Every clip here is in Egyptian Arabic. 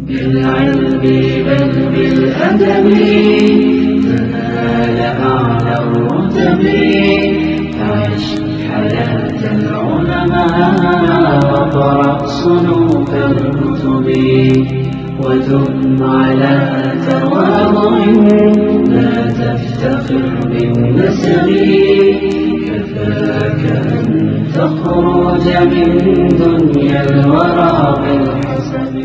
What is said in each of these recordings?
بالعلم بل بالأدب تنال أعلى الرتب عش حياة العلماء وقرأ صنوف الكتب ودم على تواضع لا تفتخر بالنسب كفاك أن تخرج من دنيا الورى بالحسب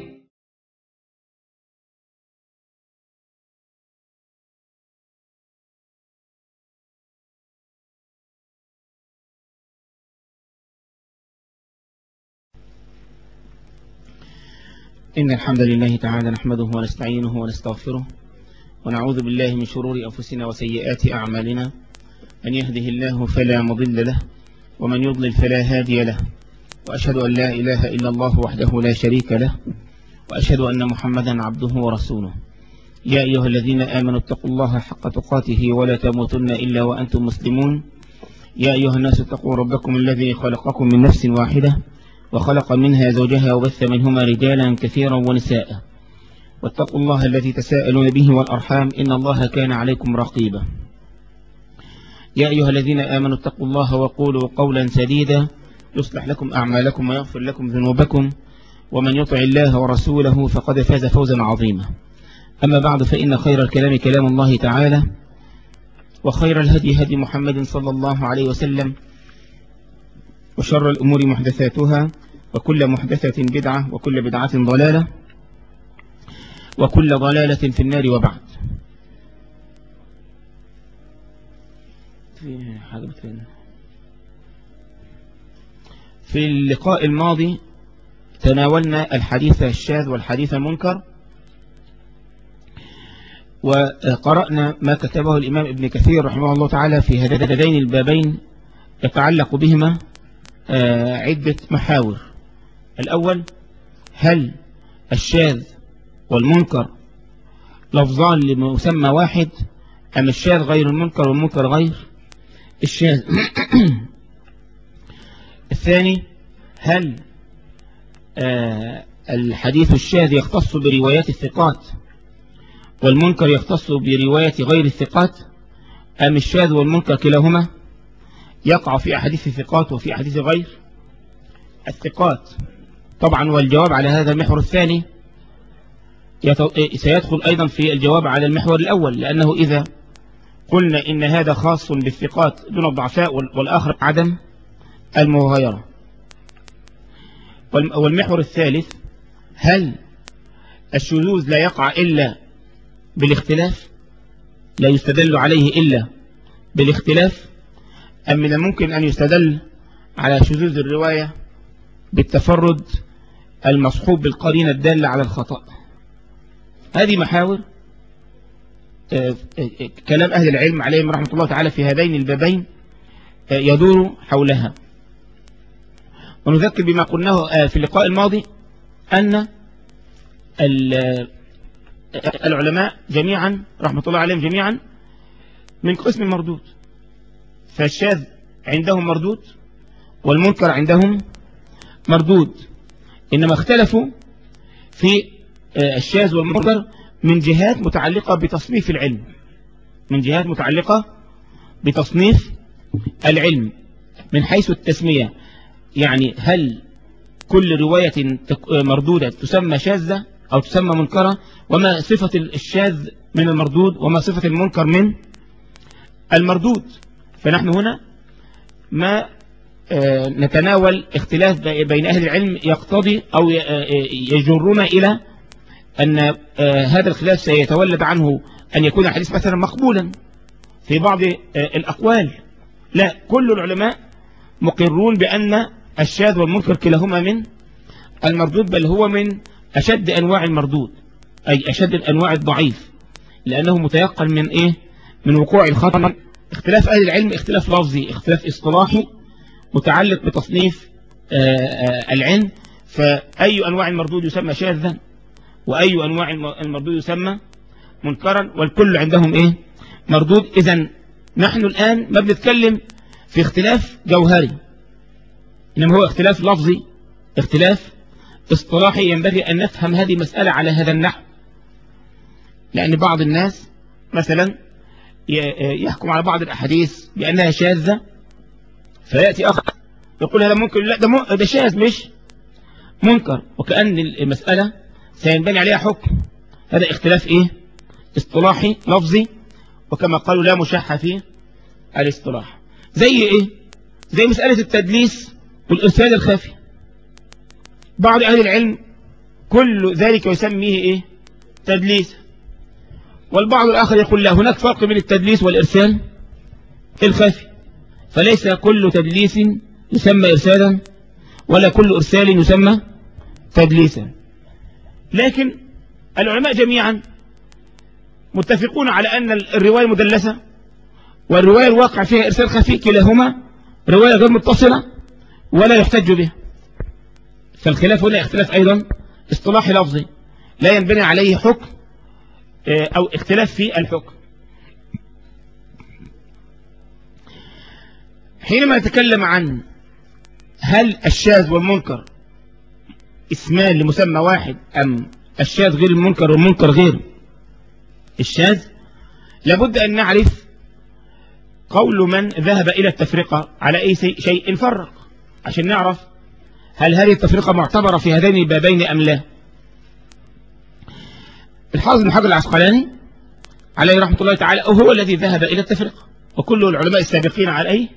إن الحمد لله تعالى نحمده ونستعينه ونستغفره ونعوذ بالله من شرور أنفسنا وسيئات أعمالنا من يهده الله فلا مضل له ومن يضلل فلا هادي له وأشهد أن لا إله إلا الله وحده لا شريك له وأشهد أن محمدا عبده ورسوله يا أيها الذين آمنوا اتقوا الله حق تقاته ولا تموتن إلا وأنتم مسلمون يا أيها الناس اتقوا ربكم الذي خلقكم من نفس واحدة وخلق منها زوجها وبث منهما رجالا كثيرا ونساء واتقوا الله الذي تساءلون به والأرحام إن الله كان عليكم رقيبا يا أيها الذين آمنوا اتقوا الله وقولوا قولا سديدا يصلح لكم أعمالكم ويغفر لكم ذنوبكم ومن يطع الله ورسوله فقد فاز فوزا عظيما أما بعد فإن خير الكلام كلام الله تعالى وخير الهدي هدي محمد صلى الله عليه وسلم وشر الأمور محدثاتها وكل محدثة بدعة وكل بدعة ضلالة وكل ضلالة في النار وبعد في حاجة بتفين. في اللقاء الماضي تناولنا الحديث الشاذ والحديث المنكر وقرأنا ما كتبه الإمام ابن كثير رحمه الله تعالى في هذين البابين يتعلق بهما عدة محاور الأول هل الشاذ والمنكر لفظان لمسمى واحد أم الشاذ غير المنكر والمنكر غير الشاذ الثاني هل الحديث الشاذ يختص بروايات الثقات والمنكر يختص برواية غير الثقات أم الشاذ والمنكر كلاهما يقع في أحاديث الثقات وفي أحاديث غير الثقات طبعا والجواب على هذا المحور الثاني سيدخل أيضا في الجواب على المحور الأول لأنه إذا قلنا إن هذا خاص بالثقات دون الضعفاء والآخر عدم المغايرة والمحور الثالث هل الشذوذ لا يقع إلا بالاختلاف لا يستدل عليه إلا بالاختلاف أم من الممكن أن يستدل على شذوذ الرواية بالتفرد المصحوب بالقرينة الدالة على الخطأ هذه محاور كلام أهل العلم عليهم رحمة الله تعالى في هذين البابين يدور حولها ونذكر بما قلناه في اللقاء الماضي أن العلماء جميعا رحمة الله عليهم جميعا من قسم مردود فالشاذ عندهم مردود والمنكر عندهم مردود إنما اختلفوا في الشاذ والمنكر من جهات متعلقة بتصنيف العلم من جهات متعلقة بتصنيف العلم من حيث التسمية يعني هل كل رواية مردودة تسمى شاذة أو تسمى منكرة وما صفة الشاذ من المردود وما صفة المنكر من المردود فنحن هنا ما نتناول اختلاف بين أهل العلم يقتضي أو يجرنا إلى أن هذا الخلاف سيتولد عنه أن يكون الحديث مثلا مقبولا في بعض الأقوال لا كل العلماء مقرون بأن الشاذ والمنكر كلاهما من المردود بل هو من أشد أنواع المردود أي أشد الأنواع الضعيف لأنه متيقن من إيه من وقوع الخطأ اختلاف أهل العلم اختلاف لفظي اختلاف اصطلاحي متعلق بتصنيف العلم فأي أنواع المردود يسمى شاذا وأي أنواع المردود يسمى منكرا والكل عندهم إيه مردود إذا نحن الآن ما بنتكلم في اختلاف جوهري إنما هو اختلاف لفظي اختلاف اصطلاحي ينبغي أن نفهم هذه المسألة على هذا النحو لأن بعض الناس مثلا يحكم على بعض الأحاديث بأنها شاذة فيأتي آخر يقول هذا ممكن لا ده, ده شاذ مش منكر وكأن المسألة سينبني عليها حكم هذا اختلاف ايه اصطلاحي لفظي وكما قالوا لا مشاحة فيه الاصطلاح زي ايه زي مسألة التدليس والإرسال الخفي بعض أهل العلم كل ذلك يسميه ايه تدليس والبعض الآخر يقول لا هناك فرق بين التدليس والإرسال الخفي فليس كل تدليس يسمى إرسالا ولا كل إرسال يسمى تدليسا لكن العلماء جميعا متفقون على أن الرواية مدلسة والرواية الواقع فيها إرسال خفي كلاهما رواية غير متصلة ولا يحتج بها فالخلاف هنا اختلاف أيضا اصطلاحي لفظي لا ينبني عليه حكم أو اختلاف في الحكم حينما نتكلم عن هل الشاذ والمنكر اسمان لمسمى واحد أم الشاذ غير المنكر والمنكر غير الشاذ لابد أن نعرف قول من ذهب إلى التفرقة على أي شيء فرق عشان نعرف هل هذه التفرقة معتبرة في هذين البابين أم لا الحافظ بن حجر العسقلاني عليه رحمة الله تعالى هو الذي ذهب إلى التفرقة وكل العلماء السابقين عليه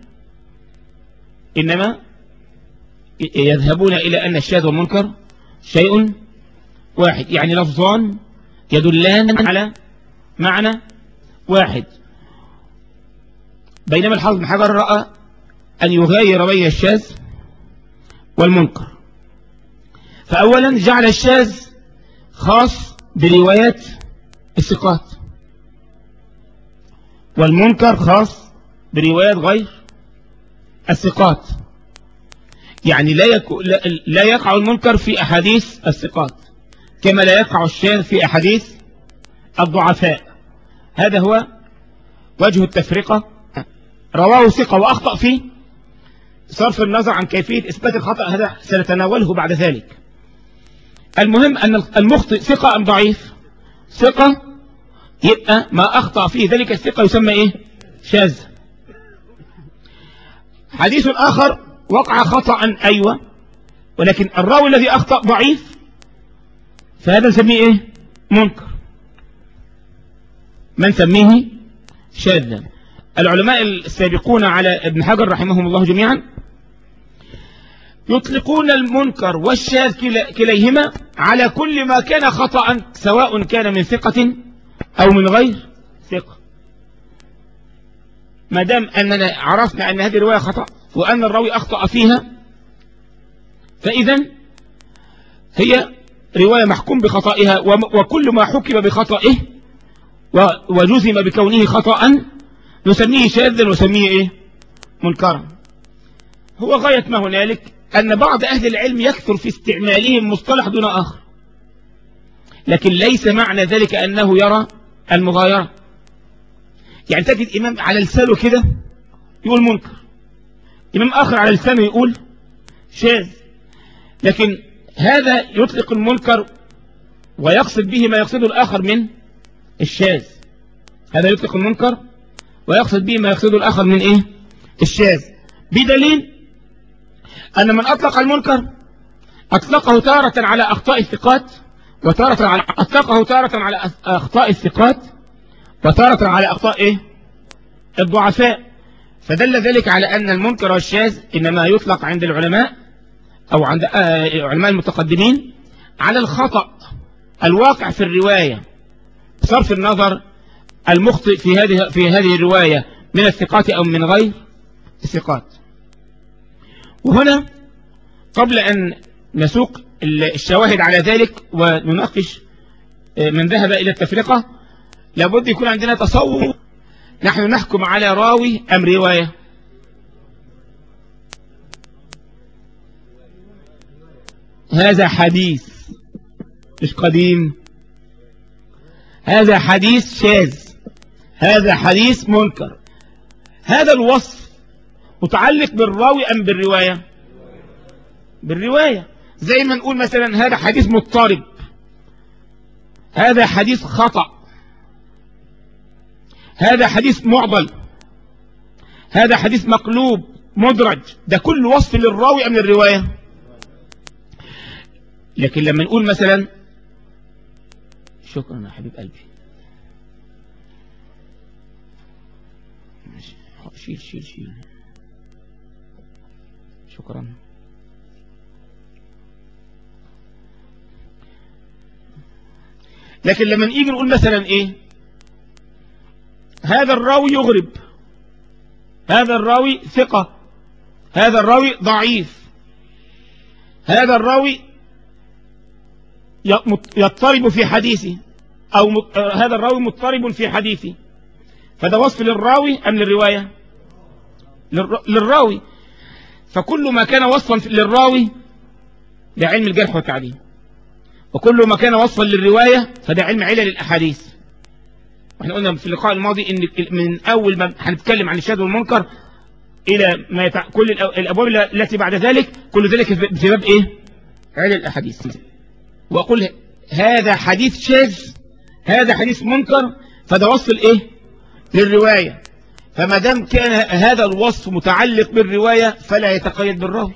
إنما يذهبون إلى أن الشاذ والمنكر شيء واحد يعني لفظان يدلان على معنى واحد بينما الحافظ بن حجر رأى أن يغير بين الشاذ والمنكر فأولا جعل الشاذ خاص بروايات الثقات والمنكر خاص بروايات غير الثقات يعني لا, يكو لا يقع المنكر في أحاديث الثقات كما لا يقع الشاذ في أحاديث الضعفاء هذا هو وجه التفرقة رواه ثقة وأخطأ فيه صرف النظر عن كيفية إثبات الخطأ هذا سنتناوله بعد ذلك المهم أن المخطئ ثقة أم ضعيف ثقة يبقى ما أخطأ فيه ذلك الثقة يسمى إيه شاذ حديث آخر وقع خطأ أيوة ولكن الراوي الذي أخطأ ضعيف فهذا نسميه إيه منكر من سميه شاذا العلماء السابقون على ابن حجر رحمهم الله جميعا يطلقون المنكر والشاذ كليهما على كل ما كان خطأ سواء كان من ثقة أو من غير ثقة ما دام أننا عرفنا أن هذه الرواية خطأ وأن الراوي أخطأ فيها فإذا هي رواية محكوم بخطئها وكل ما حكم بخطئه وجزم بكونه خطأ نسميه شاذا ونسميه إيه منكرا هو غاية ما هنالك أن بعض أهل العلم يكثر في استعمالهم مصطلح دون آخر لكن ليس معنى ذلك أنه يرى المغايرة يعني تجد إمام على لسانه كده يقول منكر إمام آخر على لسانه يقول شاذ لكن هذا يطلق المنكر ويقصد به ما يقصده الآخر من الشاذ هذا يطلق المنكر ويقصد به ما يقصده الآخر من إيه الشاذ بدليل أن من أطلق المنكر أطلقه تارة على أخطاء الثقات وتارة على أطلقه تارة على أخطاء الثقات وتارة على أخطاء إيه الضعفاء فدل ذلك على أن المنكر والشاذ إنما يطلق عند العلماء أو عند علماء المتقدمين على الخطأ الواقع في الرواية بصرف النظر المخطئ في هذه في هذه الرواية من الثقات أو من غير الثقات وهنا قبل أن نسوق الشواهد على ذلك ونناقش من ذهب إلى التفرقة لابد يكون عندنا تصور نحن نحكم على راوي أم رواية هذا حديث مش قديم هذا حديث شاذ هذا حديث منكر هذا الوصف متعلق بالراوي أم بالرواية بالرواية زي ما نقول مثلا هذا حديث مضطرب هذا حديث خطأ هذا حديث معضل هذا حديث مقلوب مدرج ده كل وصف للراوي أم للرواية لكن لما نقول مثلا شكرا يا حبيب قلبي ماشي. شيل شيل شيل شكرا لكن لما نيجي نقول مثلا ايه هذا الراوي يغرب هذا الراوي ثقة هذا الراوي ضعيف هذا الراوي يضطرب في حديثه أو مت- آه، هذا الراوي مضطرب في حديثه فده وصف للراوي أم للرواية للر- للراوي فكل ما كان وصفا للراوي ده علم الجرح والتعديل وكل ما كان وصفا للرواية فده علم علل الأحاديث واحنا قلنا في اللقاء الماضي ان من اول ما هنتكلم عن الشاذ والمنكر الى ما يتع... كل الأ- الابواب التي بعد ذلك كل ذلك بسبب ايه علل الاحاديث واقول هذا حديث شاذ هذا حديث منكر فده وصف الايه للرواية فما دام كان هذا الوصف متعلق بالرواية فلا يتقيد بالراوي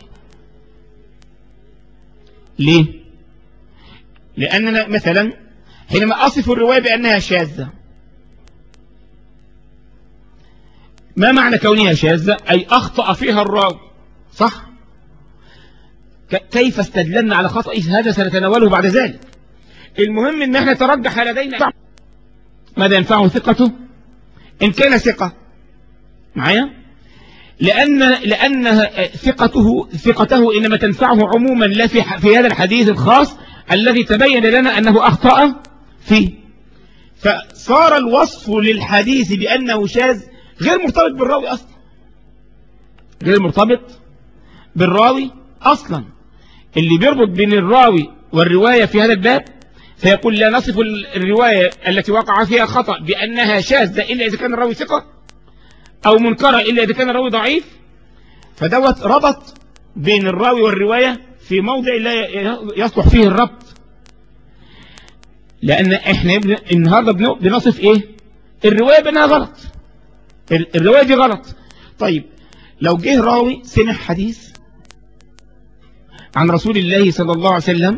ليه لأننا مثلا حينما أصف الرواية بأنها شاذة ما معنى كونها شاذة أي أخطأ فيها الراوي صح ك- كيف استدللنا على خطأ هذا سنتناوله بعد ذلك المهم ان احنا ترجح لدينا ماذا ينفعه ثقته ان كان ثقة معايا لأن لأن ثقته ثقته إنما تنفعه عموما لا في ح- في هذا الحديث الخاص الذي تبين لنا أنه أخطأ فيه فصار الوصف للحديث بأنه شاذ غير مرتبط بالراوي أصلا غير مرتبط بالراوي أصلا اللي بيربط بين الراوي والرواية في هذا الباب فيقول لا نصف الرواية التي وقع فيها خطأ بأنها شاذة إلا إذا كان الراوي ثقة أو منكرة إلا إذا كان الراوي ضعيف فدوت ربط بين الراوي والرواية في موضع لا يصلح فيه الربط لأن إحنا بن- النهاردة بن- بنصف إيه الرواية بأنها غلط ال- الرواية دي غلط طيب لو جه راوي سمع حديث عن رسول الله صلى الله عليه وسلم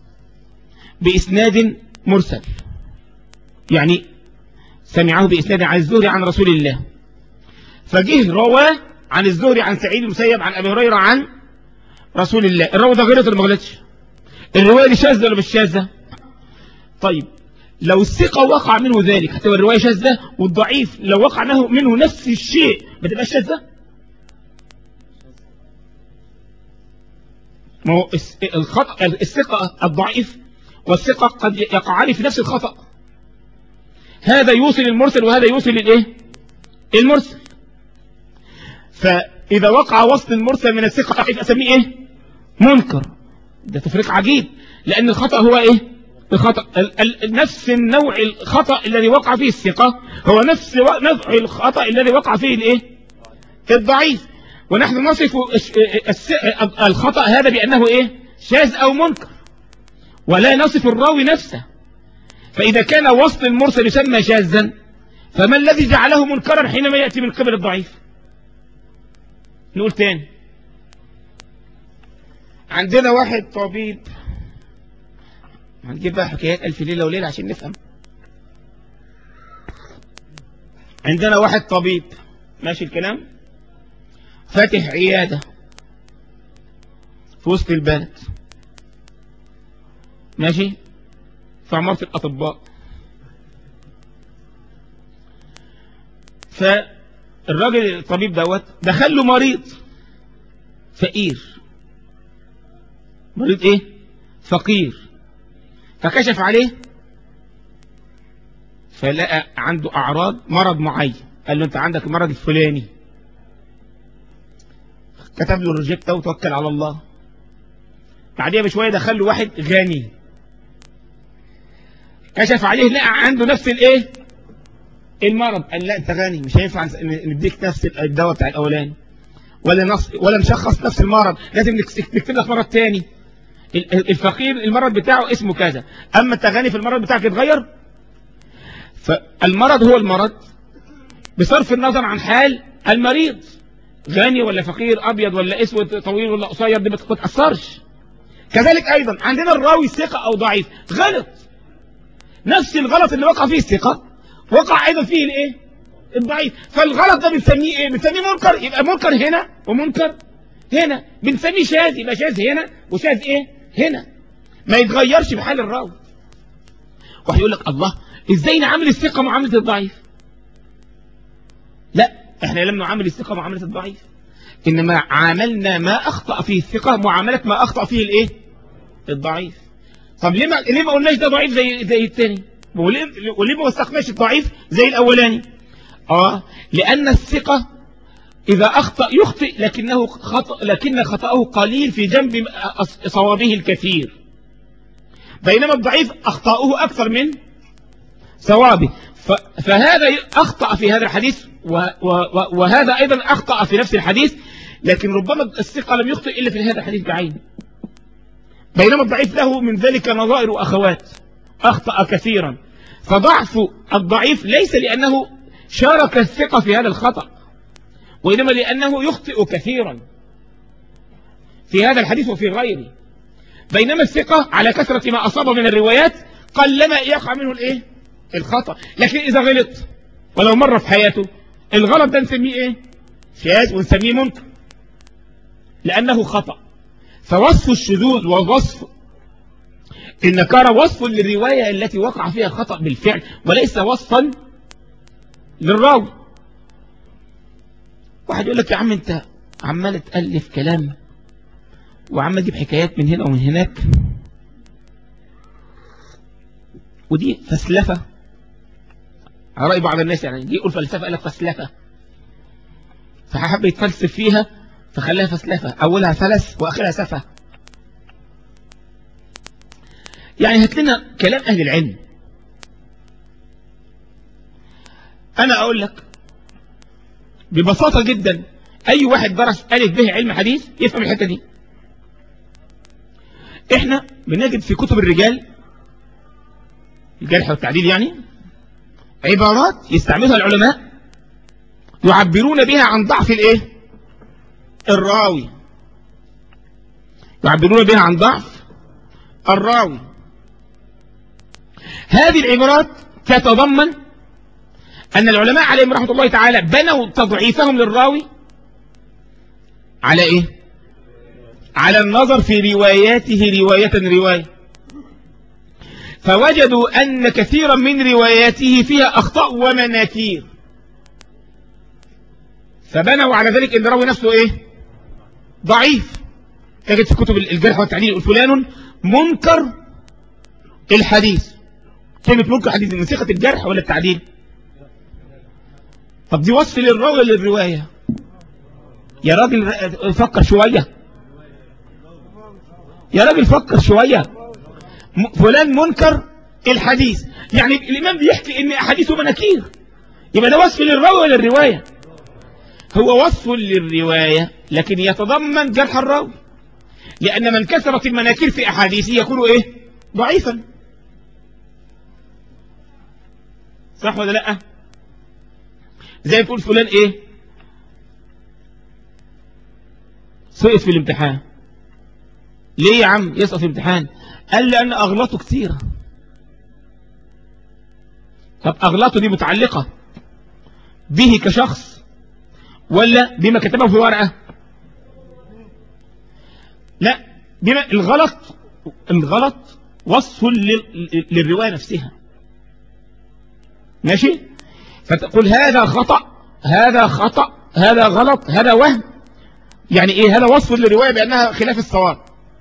بإسناد مرسل يعني سمعه بإسناد عن الزهري عن رسول الله فجه رواه عن الزهري عن سعيد المسيب عن أبي هريرة عن رسول الله الراوي ده غلط ولا ما غلطش الرواية دي شاذة ولا مش شاذة طيب لو الثقة وقع منه ذلك هتبقى الرواية شاذة والضعيف لو وقع منه, منه نفس الشيء ما تبقاش شاذة ما هو الس- الخطأ الثقة الضعيف والثقة قد يقعان في نفس الخطأ هذا يوصل المرسل وهذا يوصل للايه المرسل فإذا وقع وصل المرسل من الثقة ضعيف أسميه إيه منكر ده تفريق عجيب لأن الخطأ هو إيه الخطأ ال ال نفس النوع الخطأ الذي وقع فيه الثقة هو نفس و- نوع الخطأ الذي وقع فيه الإيه الضعيف ونحن نصف الش- الس- الخطأ هذا بأنه إيه شاذ أو منكر ولا نصف الراوي نفسه فإذا كان وصل المرسل يسمى شاذا فما الذي جعله منكرا حينما يأتي من قبل الضعيف نقول تاني عندنا واحد طبيب هنجيب بقى حكايات ألف ليلة وليلة عشان نفهم عندنا واحد طبيب ماشي الكلام فاتح عيادة في وسط البلد ماشي في عمارة الأطباء فالراجل الطبيب دوت دخل له مريض فقير مريض ايه فقير فكشف عليه فلقى عنده أعراض مرض معين قال له أنت عندك المرض الفلاني كتب له الروجيتا وتوكل على الله بعديها بشوية دخل له واحد غني كشف عليه لقى عنده نفس الايه المرض قال لا انت غني مش هينفع نديك نفس الدواء بتاع الاولاني ولا نص ولا نشخص نفس المرض لازم نكتب لك مرض تاني ال- الفقير المرض بتاعه اسمه كذا اما التغني في المرض بتاعك يتغير فالمرض هو المرض بصرف النظر عن حال المريض غني ولا فقير ابيض ولا اسود طويل ولا قصير دي ما تتاثرش كذلك ايضا عندنا الراوي ثقه او ضعيف غلط نفس الغلط اللي وقع فيه الثقه وقع ايضا فيه الايه الضعيف فالغلط ده بنسميه ايه بنسميه منكر يبقى منكر هنا ومنكر هنا بنسميه شاذ يبقى شاذ هنا وشاذ ايه هنا ما يتغيرش بحال الراوي واحد يقول لك الله ازاي نعامل الثقه معامله الضعيف لا احنا لم نعامل الثقه معامله الضعيف انما عاملنا ما اخطا فيه الثقه معامله ما اخطا فيه الايه الضعيف طب ليه ما ليه ما قلناش ده ضعيف زي زي الثاني وليه وليه ما وثقناش الضعيف زي الاولاني اه لان الثقه اذا اخطا يخطئ لكنه خطأ لكن خطاه قليل في جنب أص- صوابه الكثير بينما الضعيف اخطاؤه اكثر من صوابه ف- فهذا ي- اخطا في هذا الحديث و- و- و- وهذا ايضا اخطا في نفس الحديث لكن ربما الثقه لم يخطئ الا في هذا الحديث بعينه بينما الضعيف له من ذلك نظائر واخوات اخطا كثيرا فضعف الضعيف ليس لانه شارك الثقه في هذا الخطأ وإنما لأنه يخطئ كثيرا في هذا الحديث وفي غيره بينما الثقة على كثرة ما أصاب من الروايات قلما يقع منه الإيه؟ الخطأ لكن إذا غلط ولو مر في حياته الغلط ده نسميه إيه؟ شاذ ونسميه منكر لأنه خطأ فوصف الشذوذ ووصف النكارة وصف للرواية التي وقع فيها خطأ بالفعل وليس وصفا للراوي واحد يقول لك يا عم انت عمال تألف كلام وعمال تجيب حكايات من هنا ومن هناك ودي فسلفة على رأي بعض الناس يعني دي يقول فلسفة قال لك فسلفة فحب يتفلسف فيها فخلاها فسلفة أولها فلس وآخرها سفة يعني هات لنا كلام أهل العلم أنا أقول لك ببساطة جدا أي واحد درس ألف به علم حديث يفهم الحتة دي إحنا بنجد في كتب الرجال الجرح والتعديل يعني عبارات يستعملها العلماء يعبرون بها عن ضعف الايه الراوي يعبرون بها عن ضعف الراوي هذه العبارات تتضمن أن العلماء عليهم رحمة الله تعالى بنوا تضعيفهم للراوي على إيه؟ على النظر في رواياته رواية رواية فوجدوا أن كثيرا من رواياته فيها أخطاء ومناكير فبنوا على ذلك أن الراوي نفسه إيه؟ ضعيف تجد في كتب الجرح والتعديل يقول فلان منكر الحديث كلمة منكر حديث من صيغة الجرح ولا التعديل؟ طب دي وصف للراوي ولا للرواية يا راجل فكر شوية يا راجل فكر شوية م- فلان منكر الحديث يعني الإمام بيحكي إن أحاديثه مناكير يبقى ده وصف للراوي ولا للرواية هو وصف للرواية لكن يتضمن جرح الراوي لأن من كثرت المناكير في أحاديثه يكون إيه ضعيفا صح ولا لأ زي تقول فلان ايه سقط في الامتحان ليه يا عم يسقط في الامتحان قال لأن أغلطه كثيرة طب أغلطه دي متعلقة به كشخص ولا بما كتبه في ورقة لا بما الغلط الغلط وصف لل- للرواية نفسها ماشي فتقول هذا خطأ هذا خطأ هذا غلط هذا وهم يعني ايه هذا وصف للرواية بأنها خلاف الصواب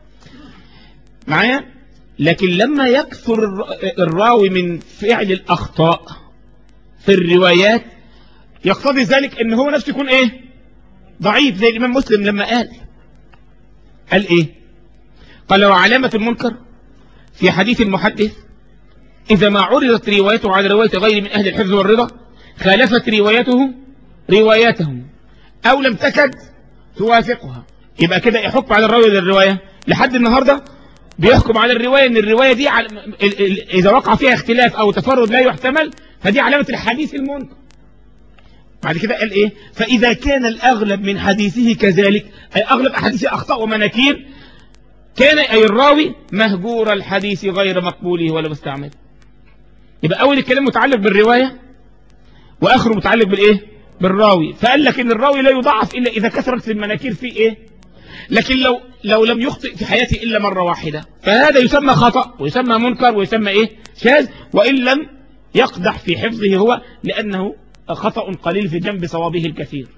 معايا لكن لما يكثر الر- الراوي من فعل الأخطاء في الروايات يقتضي ذلك ان هو نفسه يكون ايه ضعيف زي الإمام مسلم لما قال قال ايه قال وعلامة المنكر في حديث المحدث إذا ما عرضت روايته على رواية غير من أهل الحفظ والرضا خالفت روايته رواياتهم أو لم تكد توافقها يبقى كده يحكم على الراوي للرواية لحد النهاردة بيحكم على الرواية ان الرواية دي على ال- ال- اذا وقع فيها اختلاف او تفرد لا يحتمل فدي علامة الحديث المنكر بعد كده قال ايه فاذا كان الاغلب من حديثه كذلك اي اغلب احاديثه اخطاء ومناكير كان اي الراوي مهجور الحديث غير مقبوله ولا مستعمل يبقى اول الكلام متعلق بالرواية واخره متعلق بالايه بالراوي فقال لك ان الراوي لا يضعف الا اذا كثرت المناكير في ايه لكن لو لو لم يخطئ في حياته الا مره واحده فهذا يسمى خطا ويسمى منكر ويسمى ايه شاذ وان لم يقدح في حفظه هو لانه خطا قليل في جنب صوابه الكثير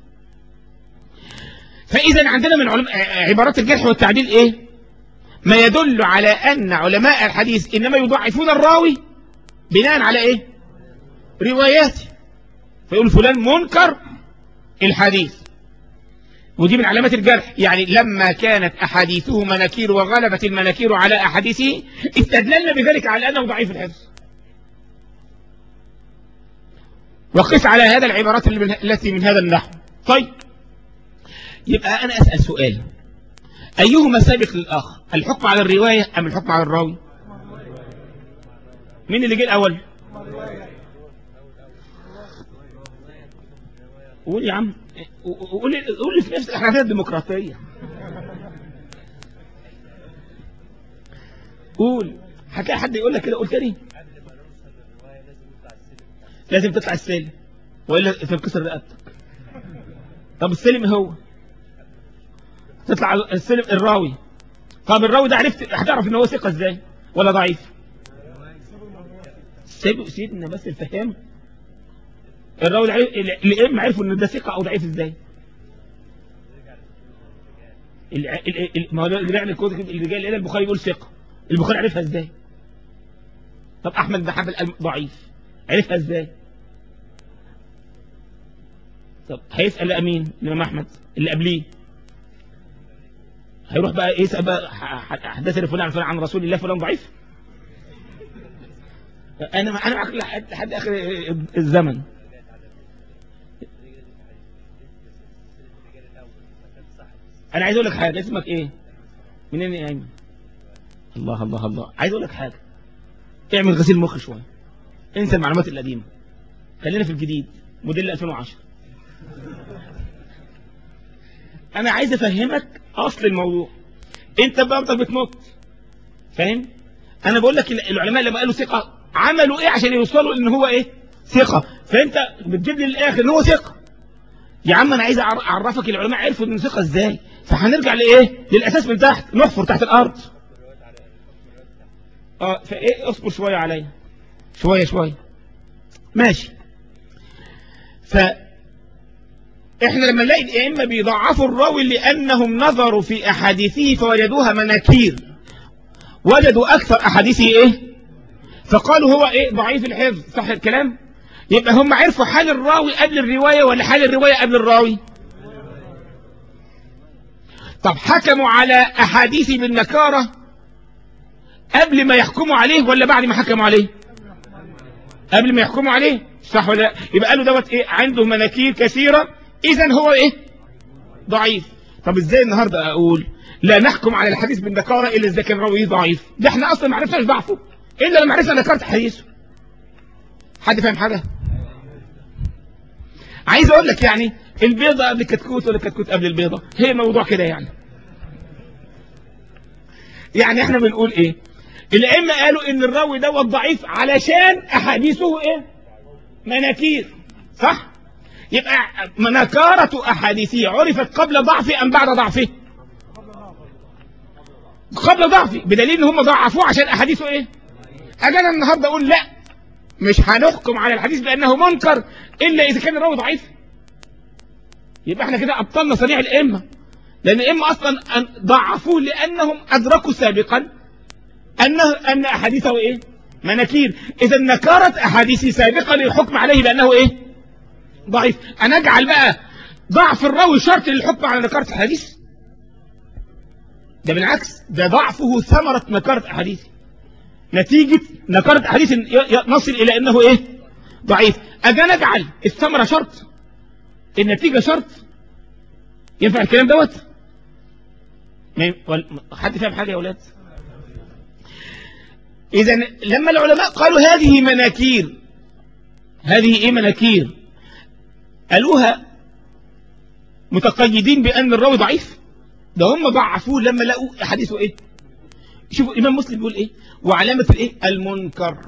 فاذا عندنا من علم... عبارات الجرح والتعديل ايه ما يدل على ان علماء الحديث انما يضعفون الراوي بناء على ايه رواياته فيقول فلان منكر الحديث ودي من علامات الجرح يعني لما كانت أحاديثه مناكير وغلبت المناكير على أحاديثه استدللنا بذلك على أنه ضعيف الحفظ وقف على هذا العبارات اللي من التي من هذا النحو طيب يبقى أنا أسأل سؤال أيهما سابق للآخر الحكم على الرواية أم الحكم على الراوي مين اللي جه الأول قول يا عم قول قول لي في نفس احنا الديمقراطيه قول هتلاقي حد يقول لك كده قول تاني لازم تطلع السلم والا تنكسر رقبتك طب السلم هو تطلع السلم الراوي طب الراوي ده عرفت هتعرف ان هو ثقه ازاي ولا ضعيف سيب سيدنا بس الفهام الراوي العرف- الائمه عرفوا ان ده ثقه او ضعيف ازاي الع- ال- ال- ما هو اللي بيعمل كود الرجال الى البخاري يقول ثقه البخاري عرفها ازاي طب احمد بن حنبل قال ضعيف عرفها ازاي طب هيسال امين الامام احمد اللي قبليه هيروح بقى يسال بقى ح- ح- حدثني فلان فلان عن رسول الله فلان ضعيف انا انا معاك لحد لحد اخر الزمن انا عايز اقول لك حاجه اسمك ايه منين يا ايمن الله الله الله عايز اقول لك حاجه اعمل غسيل مخ شويه انسى المعلومات القديمه خلينا في الجديد موديل 2010 انا عايز افهمك اصل الموضوع انت برضك بتنط فاهم انا بقول لك العلماء لما قالوا ثقه عملوا ايه عشان يوصلوا ان هو ايه ثقه فانت بتجيب لي الاخر ان هو ثقه يا عم انا عايز أعر- اعرفك العلماء عرفوا ان ثقه ازاي فهنرجع لايه للاساس من تحت نحفر تحت الارض اه فايه اصبر شويه عليا شويه شويه ماشي ف احنا لما نلاقي الائمه بيضعفوا الراوي لانهم نظروا في احاديثه فوجدوها مناكير وجدوا اكثر احاديثه ايه فقالوا هو ايه ضعيف الحفظ صح الكلام يبقى هم عرفوا حال الراوي قبل الرواية ولا حال الرواية قبل الراوي طب حكموا على أحاديث بالنكارة قبل ما يحكموا عليه ولا بعد ما حكموا عليه قبل ما يحكموا عليه صح ولا لا يبقى قالوا دوت ايه عنده مناكير كثيرة اذا هو ايه ضعيف طب ازاي النهاردة اقول لا نحكم على الحديث بالنكارة الا اذا كان راويه ضعيف ده احنا اصلا ما عرفناش ضعفه الا لما عرفنا نكارة حديثه حد فاهم حاجة عايز اقول لك يعني البيضة قبل الكتكوت ولا الكتكوت قبل البيضة هي موضوع كده يعني يعني احنا بنقول ايه الائمه قالوا ان الراوي دوت ضعيف علشان احاديثه ايه مناكير صح يبقى منكارة احاديثه عرفت قبل ضعفه ام بعد ضعفه قبل ضعفه بدليل ان هم ضعفوه عشان احاديثه ايه اجي انا النهارده اقول لا مش هنحكم على الحديث بانه منكر الا اذا كان الراوي ضعيف يبقى احنا كده ابطلنا صنيع الائمه لان الائمه اصلا أن- ضعفوه لانهم ادركوا سابقا انه ان احاديثه ايه مناكير اذا نكرت احاديثه سابقا للحكم عليه بانه ايه ضعيف انا اجعل بقى ضعف الراوي شرط للحكم على نكاره الحديث ده بالعكس ده ضعفه ثمره نكاره احاديثه نتيجة نكرة حديث ي- ي- نصل إلى أنه إيه ضعيف أجي نجعل الثمرة شرط النتيجة شرط ينفع الكلام دوت ما ي- وال- حد فاهم حاجة يا أولاد إذا لما العلماء قالوا هذه مناكير هذه إيه مناكير قالوها متقيدين بأن الراوي ضعيف ده هم ضعفوه لما لقوا حديثه إيه شوفوا الإمام مسلم بيقول إيه وعلامة الإيه المنكر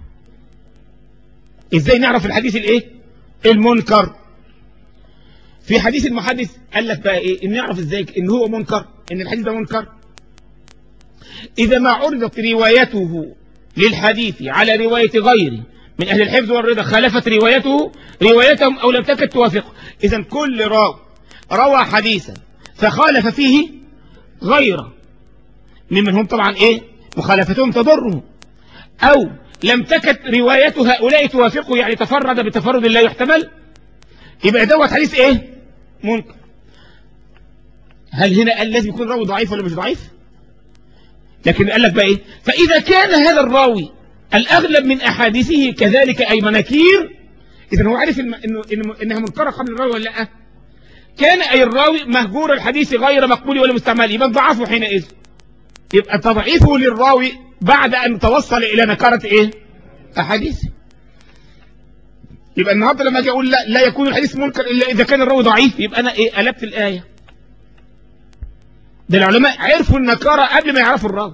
إزاي نعرف الحديث الإيه المنكر في حديث المحدث قال لك بقى إيه إن نعرف إزاي إن هو منكر إن الحديث ده منكر إذا ما عرضت روايته للحديث على رواية غيره من أهل الحفظ والرضا خالفت روايته روايتهم أو لم تكن توافقه إذا كل راو روى حديثا فخالف فيه غيره ممن هم طبعا إيه مخالفتهم تضره أو لم تكن رواية هؤلاء توافقه يعني تفرد بتفرد لا يحتمل يبقى دوت حديث إيه منكر هل هنا قال لازم يكون راوي ضعيف ولا مش ضعيف لكن قال لك بقى ايه فاذا كان هذا الراوي الاغلب من احاديثه كذلك اي مناكير اذا هو عارف إنه إنه إنه انها منكره قبل الراوي ولا لا كان اي الراوي مهجور الحديث غير مقبول ولا مستعمل يبقى ضعفه حينئذ يبقى تضعيفه للراوي بعد ان توصل الى نكاره ايه احاديثه يبقى النهارده لما اجي اقول لا لا يكون الحديث منكر الا اذا كان الراوي ضعيف يبقى انا ايه قلبت الايه ده العلماء عرفوا النكارة قبل ما يعرفوا الراوي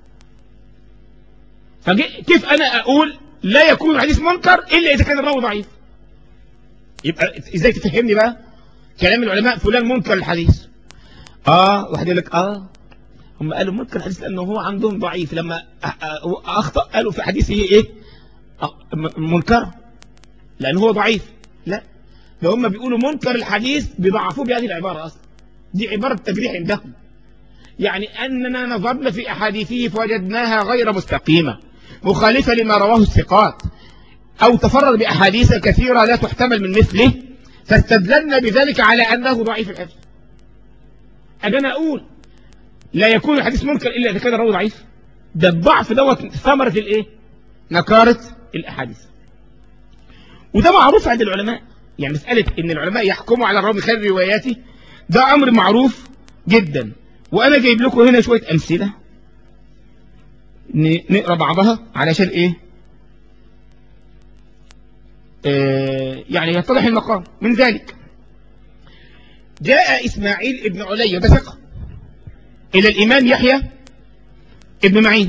فكيف انا اقول لا يكون الحديث منكر الا اذا كان الراوي ضعيف يبقى ازاي تفهمني بقى كلام العلماء فلان منكر الحديث اه واحد يقول لك اه هم قالوا منكر الحديث لانه هو عندهم ضعيف لما اخطا قالوا في حديثه ايه آه منكر لان هو ضعيف لا ده هم بيقولوا منكر الحديث بيضعفوه بهذه العباره اصلا دي عباره تجريح عندهم يعني أننا نظرنا في أحاديثه فوجدناها غير مستقيمة مخالفة لما رواه الثقات أو تفرد بأحاديث كثيرة لا تحتمل من مثله فاستدللنا بذلك على أنه ضعيف الحفظ أنا أقول لا يكون الحديث منكر إلا إذا كان الراوي ضعيف ده الضعف دوت ثمرة الإيه؟ نكارة الأحاديث وده معروف عند العلماء يعني مسألة إن العلماء يحكموا على الراوي خير رواياته ده أمر معروف جدا وأنا جايب لكم هنا شوية أمثلة نقرأ بعضها علشان إيه آه يعني يتضح المقام من ذلك جاء إسماعيل ابن علي ده ثقة إلى الإمام يحيى ابن معين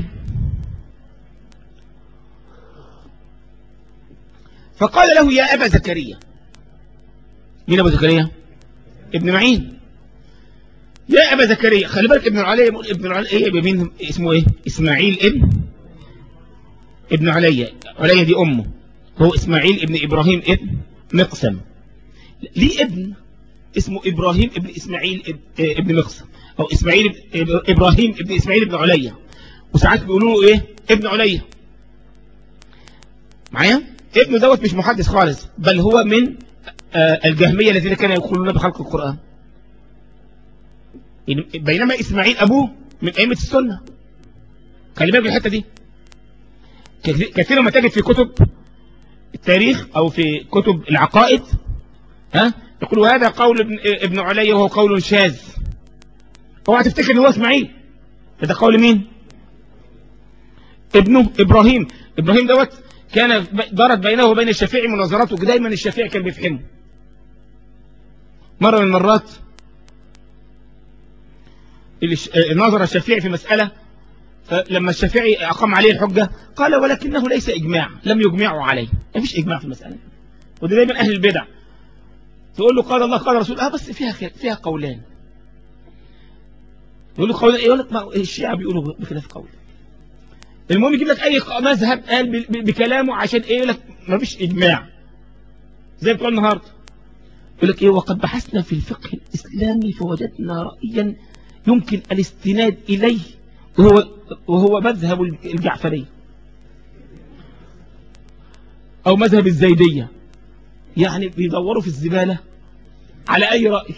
فقال له يا أبا زكريا مين أبو زكريا ابن معين يا أبا زكريا خلي بالك ابن العلي يقول ابن العلي ايه مين اسمه ايه اسماعيل ابن ابن علي علي دي امه هو اسماعيل ابن ابراهيم ابن مقسم ليه ابن اسمه ابراهيم ابن اسماعيل ابن, ابن مقسم او اسماعيل ابن ابراهيم ابن اسماعيل ابن علي وساعات بيقولوا له ايه ابن علي معايا ابنه دوت مش محدث خالص بل هو من آه الجهمية الذين كانوا يقولون بخلق القرآن بينما إسماعيل أبوه من أئمة السنة خلي بالك الحتة دي كثيرا ما تجد في كتب التاريخ أو في كتب العقائد ها يقول هذا قول ابن, ابن علي وهو قول شاذ اوعى تفتكر ان هو اسماعيل ده قول مين ابنه ابراهيم ابراهيم دوت كان دارت بينه وبين الشافعي مناظرات ودايما الشافعي كان بيفهمه مرة من المرات نظر الشافعي في مسألة فلما الشافعي أقام عليه الحجة قال ولكنه ليس إجماع لم يجمعوا عليه ما فيش إجماع في المسألة وده دايما أهل البدع تقول له قال الله قال رسول اه بس فيها فيها قولان يقول له قولان يقول لك ما الشيعة بيقولوا بخلاف قول المهم يجيب لك أي مذهب قال بكلامه عشان إيه يقول لك ما فيش إجماع زي بتوع النهارده يقول لك إيه وقد بحثنا في الفقه الإسلامي فوجدنا رأيا يمكن الاستناد إليه وهو, وهو مذهب الجعفري أو مذهب الزيدية يعني بيدوروا في الزبالة على أي رأي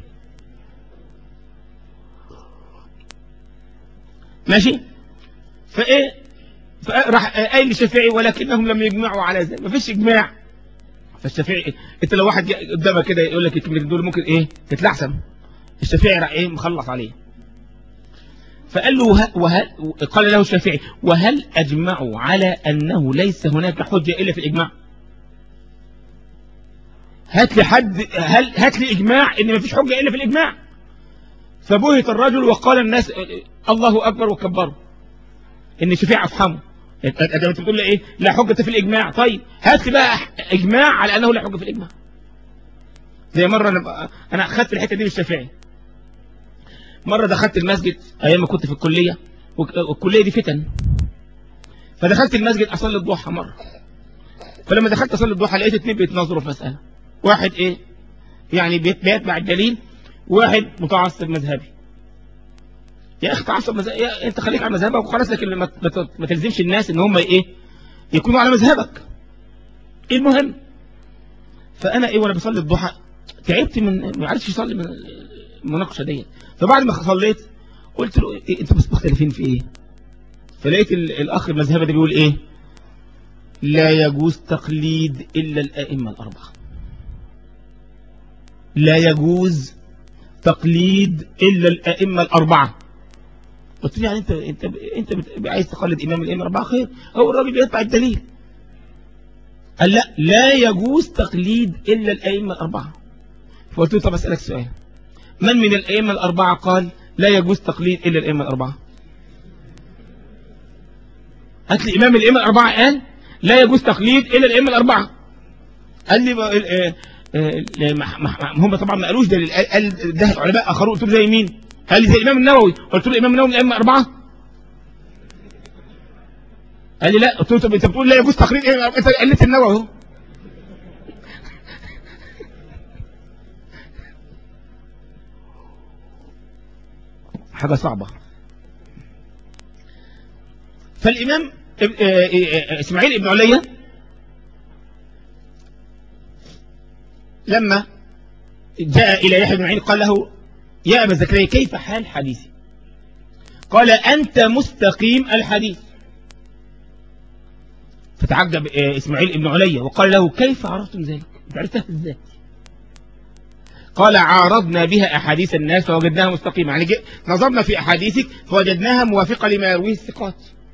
ماشي فإيه فراح قايل للشافعي ولكنهم لم يجمعوا على ذلك مفيش إجماع فالشافعي انت لو واحد قدامك كده يقول لك الكلمتين دول ممكن ايه تتلعثم الشافعي راح ايه مخلص عليه فقال له وه- وهل قال له الشافعي وهل أجمعوا على أنه ليس هناك حجة إلا في الإجماع هات لي حد هل هات لي إجماع إن مفيش حجة إلا في الإجماع فبهت الرجل وقال الناس الله أكبر وكبروا إن الشافعي أفهمه أنت أنت بتقول لي إيه لا حجة في الإجماع طيب هات لي بقى إجماع على أنه لا حجة في الإجماع زي مرة أنا أنا أخذت الحتة دي من الشافعي مرة دخلت المسجد أيام ما كنت في الكلية والك- والكلية دي فتن فدخلت المسجد أصلي الضحى مرة فلما دخلت أصلي الضحى لقيت اتنين بيتناظروا في مسألة واحد إيه يعني بيت- بيتبع الدليل واحد متعصب مذهبي يا أخي تعصب مذهبي يا أنت خليك على مذهبك وخلاص لكن ما ما ت- ما تلزمش الناس إن هم إيه يكونوا على مذهبك المهم فأنا إيه وأنا بصلي الضحى تعبت من ما عرفتش أصلي من المناقشة ديت فبعد ما صليت قلت له إيه انتوا بس مختلفين في ايه فلقيت ال- الاخ المذهبي ده بيقول ايه لا يجوز تقليد الا الائمه الاربعه لا يجوز تقليد الا الائمه الاربعه قلت له يعني انت انت انت بت- عايز تقلد امام الائمه الاربعه خير هو الراجل بيتبع الدليل قال لا لا يجوز تقليد الا الائمه الاربعه فقلت له طب اسالك سؤال من من الأئمة الأربعة قال لا يجوز تقليد إلا الأئمة الأربعة هات لي إمام الأئمة الأربعة قال لا يجوز تقليد إلا الأئمة الأربعة قال لي بقى- آه، آه، آه، ما- ما- هم طبعا ما قالوش دليل قال- قال ده علماء آخرون قلت له زي مين قال لي زي الإمام النووي قلت له الإمام النووي من الأئمة الأربعة قال لي لا قلت له طب انت بتقول لا يجوز تقليد إيه؟ انت قلت النووي اهو حاجة صعبة فالإمام إب- آه، آه، إسماعيل ابن عليا لما جاء إلى يحيى بن معين قال له يا أبا زكريا كيف حال حديثي قال أنت مستقيم الحديث فتعجب آه، إسماعيل ابن عليا وقال له كيف عرفتم ذلك أنت عرفتها ازاي قال عارضنا بها أحاديث الناس فوجدناها مستقيمة يعني جئ- نظرنا في أحاديثك فوجدناها موافقة لما يرويه الثقات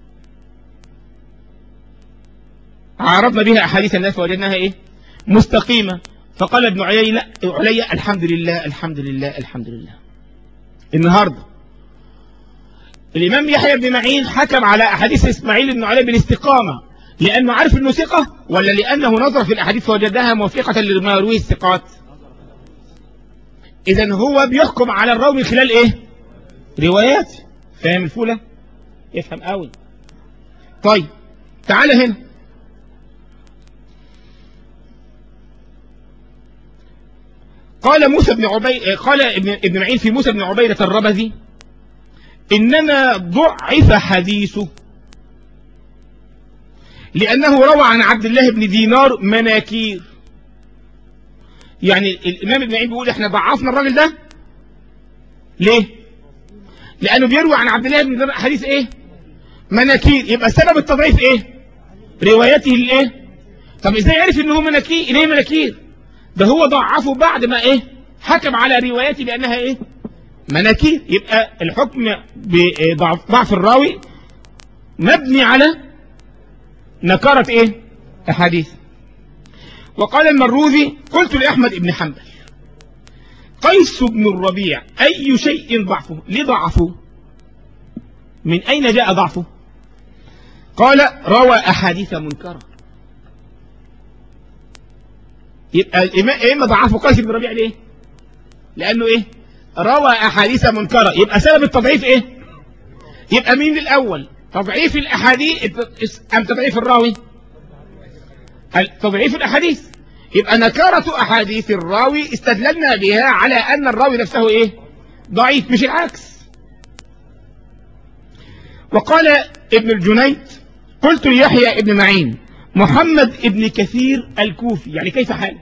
عارضنا بها أحاديث الناس فوجدناها إيه مستقيمة فقال ابن عيينة علي الحمد لله الحمد لله الحمد لله النهاردة الإمام يحيى بن معين حكم على أحاديث إسماعيل بن علي بالاستقامة لأنه عارف أنه ثقة ولا لأنه نظر في الأحاديث فوجدها موافقة لما يرويه الثقات إذا هو بيحكم على الراوي من خلال إيه روايات فاهم الفولة يفهم قوي طيب تعال هنا قال موسى بن عبيد قال ابن ابن معين في موسى بن عبيدة الربذي إنما ضعف حديثه لأنه روى عن عبد الله بن دينار مناكير يعني الإمام ابن معين بيقول احنا ضعفنا الراجل ده ليه لأنه بيروي عن عبد الله بن دينار حديث ايه مناكير يبقى سبب التضعيف ايه روايته الايه طب ازاي عرف ان هو مناكير ليه مناكير ده هو ضعفه بعد ما ايه حكم على روايته بانها ايه مناكير يبقى الحكم بضعف ضعف الراوي مبني على نكارة ايه احاديث وقال المروذي قلت لأحمد بن حنبل قيس بن الربيع أي شيء ضعفه ليه ضعفه من أين جاء ضعفه قال روى أحاديث منكرة يبقى الإمام إما ضعفه قيس بن الربيع ليه لأنه إيه روى أحاديث منكرة يبقى سبب التضعيف إيه يبقى مين الأول تضعيف الأحاديث أم تضعيف الراوي تضعيف الأحاديث يبقى نكارة أحاديث الراوي استدللنا بها على أن الراوي نفسه إيه ضعيف مش العكس وقال ابن الجنيد قلت ليحيى ابن معين محمد ابن كثير الكوفي يعني كيف حاله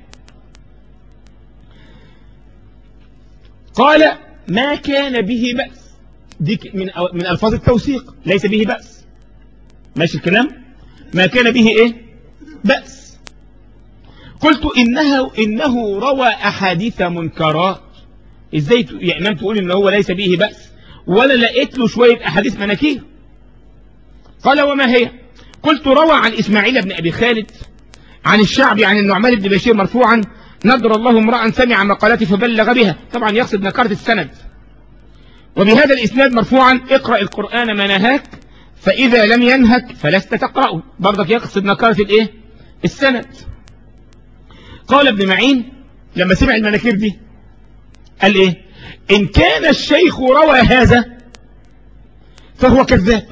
قال ما كان به بأس دي من من ألفاظ التوثيق ليس به بأس ماشي الكلام ما كان به إيه بأس قلت إنه, إنه روى أحاديث منكرات إزاي يا إمام تقول إن هو ليس به بأس ولا لقيت له شوية أحاديث مناكير قال وما هي قلت روى عن إسماعيل بن أبي خالد عن الشعبي عن النعمان بن بشير مرفوعا نضر الله امرأ سمع مقالتي فبلغ بها طبعا يقصد نكرة السند وبهذا الإسناد مرفوعا اقرأ القرآن ما نهاك فإذا لم ينهك فلست تقرأه برضك يقصد نكرة الإيه السند قال ابن معين لما سمع المناكير دي قال إيه إن كان الشيخ روى هذا فهو كذاب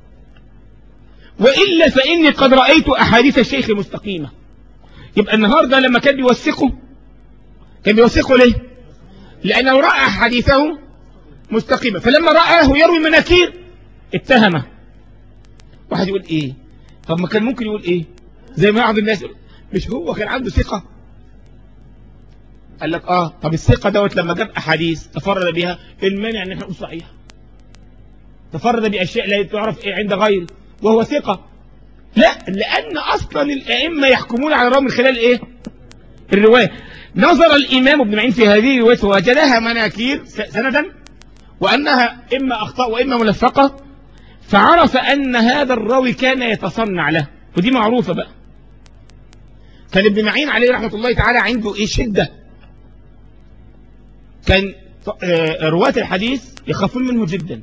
وإلا فإني قد رأيت أحاديث الشيخ مستقيمة يبقى النهاردة لما كان بيوثقه كان بيوثقه ليه لأنه رأى حديثه مستقيمة فلما رآه يروي مناكير اتهمه واحد يقول ايه طب ما كان ممكن يقول ايه زي ما بعض الناس يقول مش هو كان عنده ثقة قال لك اه طب الثقة دوت لما جاب احاديث تفرد بها المانع ان احنا نقول صحيح تفرد باشياء لا تعرف إيه عند غيره وهو ثقة لا لان اصلا الائمة يحكمون على الراوي من خلال ايه الرواية نظر الامام ابن معين في هذه الرواية ووجدها مناكير سندا وانها اما اخطاء واما ملفقة فعرف أن هذا الراوي كان يتصنع له ودي معروفة بقى كان ابن معين عليه رحمة الله تعالى عنده إيه شدة كان رواة الحديث يخافون منه جدا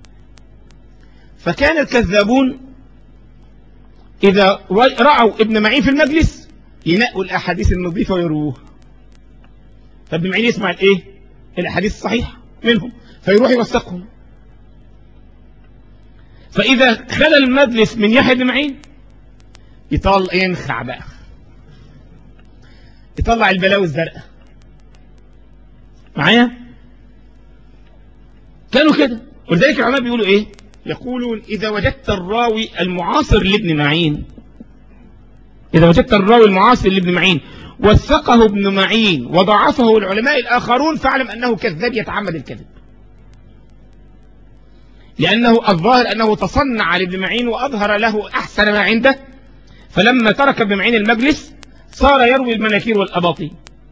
فكان الكذابون إذا رأوا ابن معين في المجلس ينقوا الأحاديث النظيفة ويرووها فابن معين يسمع الإيه الأحاديث الصحيحة منهم فيروح يوثقهم فإذا خلى المجلس من يحيى بن معين يطلع ينخع بقى يطلع البلاوي الزرقاء معايا كانوا كده ولذلك العلماء بيقولوا ايه يقولون إذا وجدت الراوي المعاصر لابن معين إذا وجدت الراوي المعاصر لابن معين وثقه ابن معين وضعفه العلماء الآخرون فاعلم أنه كذاب يتعمد الكذب لأنه الظاهر أنه تصنع لابن معين وأظهر له أحسن ما عنده فلما ترك ابن معين المجلس صار يروي المناكير والأباطيل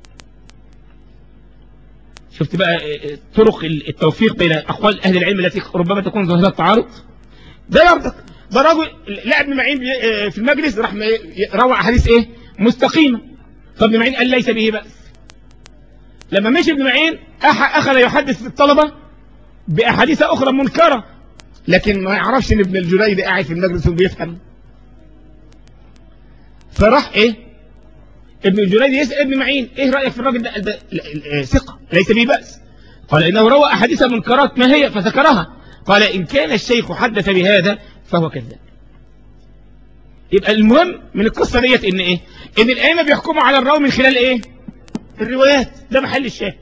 شفت بقى طرق التوفيق بين أقوال أهل العلم التي ربما تكون ظاهرة التعارض ده يرضك ده رجل لا ابن معين في المجلس راح روى أحاديث إيه مستقيمة فابن معين قال ليس به بأس لما مشي ابن معين أخذ يحدث الطلبة بأحاديث أخرى منكرة لكن ما يعرفش ان ابن الجريد قاعد في المجلس وبيفهم فراح ايه ابن الجريد يسأل ابن معين ايه رأيك في الراجل ده, ده ثقة ليس به بأس قال انه روى احاديث منكرات ما هي فذكرها قال ان كان الشيخ حدث بهذا فهو كذاب يبقى المهم من القصة ديت ان ايه ان الائمة بيحكموا على الراوي من خلال ايه الروايات ده محل الشاهد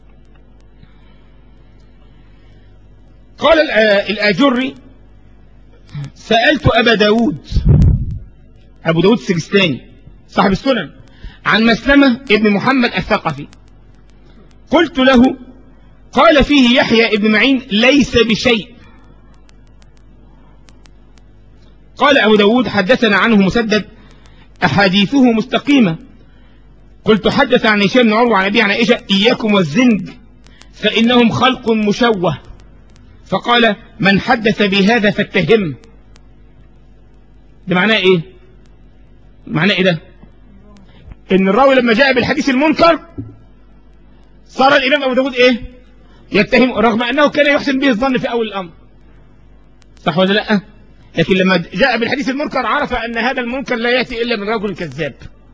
قال الآجري سألت أبا داود أبو داود السجستاني صاحب السنن عن مسلمة ابن محمد الثقفي قلت له قال فيه يحيى ابن معين ليس بشيء قال أبو داود حدثنا عنه مسدد أحاديثه مستقيمة قلت حدث عن هشام بن عروة عن أبي عن عائشة إياكم والزنج فإنهم خلق مشوه فقال من حدث بهذا فاتهم ده معناه ايه معناه ايه ده ان الراوي لما جاء بالحديث المنكر صار الامام ابو داود ايه يتهم رغم انه كان يحسن به الظن في اول الامر صح ولا لا لكن لما جاء بالحديث المنكر عرف ان هذا المنكر لا ياتي الا من رجل كذاب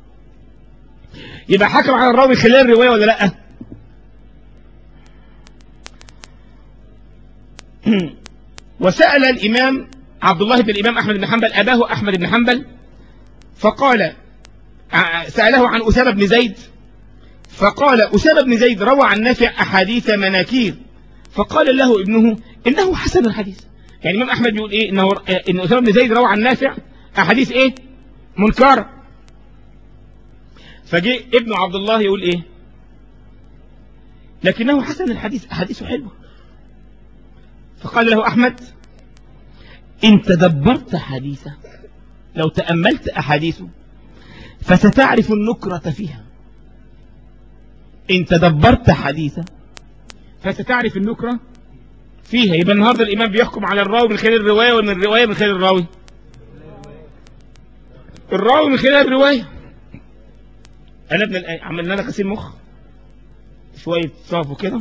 يبقى حكم على الراوي خلال الروايه ولا لا وسأل الإمام عبد الله بن الإمام أحمد بن حنبل أباه أحمد بن حنبل فقال سأله عن أسامة بن زيد فقال أسامة بن زيد روى عن نافع أحاديث مناكير فقال له ابنه إنه حسن الحديث يعني الإمام أحمد بيقول إيه إنه إن أسامة بن زيد روى عن نافع أحاديث إيه منكر فجاء ابن عبد الله يقول إيه لكنه حسن الحديث أحاديثه حلوة فقال له أحمد إن تدبرت حديثه لو تأملت أحاديثه فستعرف النكرة فيها إن تدبرت حديثه فستعرف النكرة فيها يبقى النهارده الإمام بيحكم على الراوي من خلال الرواية ومن الرواية من خلال الراوي الراوي من خلال الرواية قلبنا الآية عملنا لك غسيل مخ شوية صافوا كده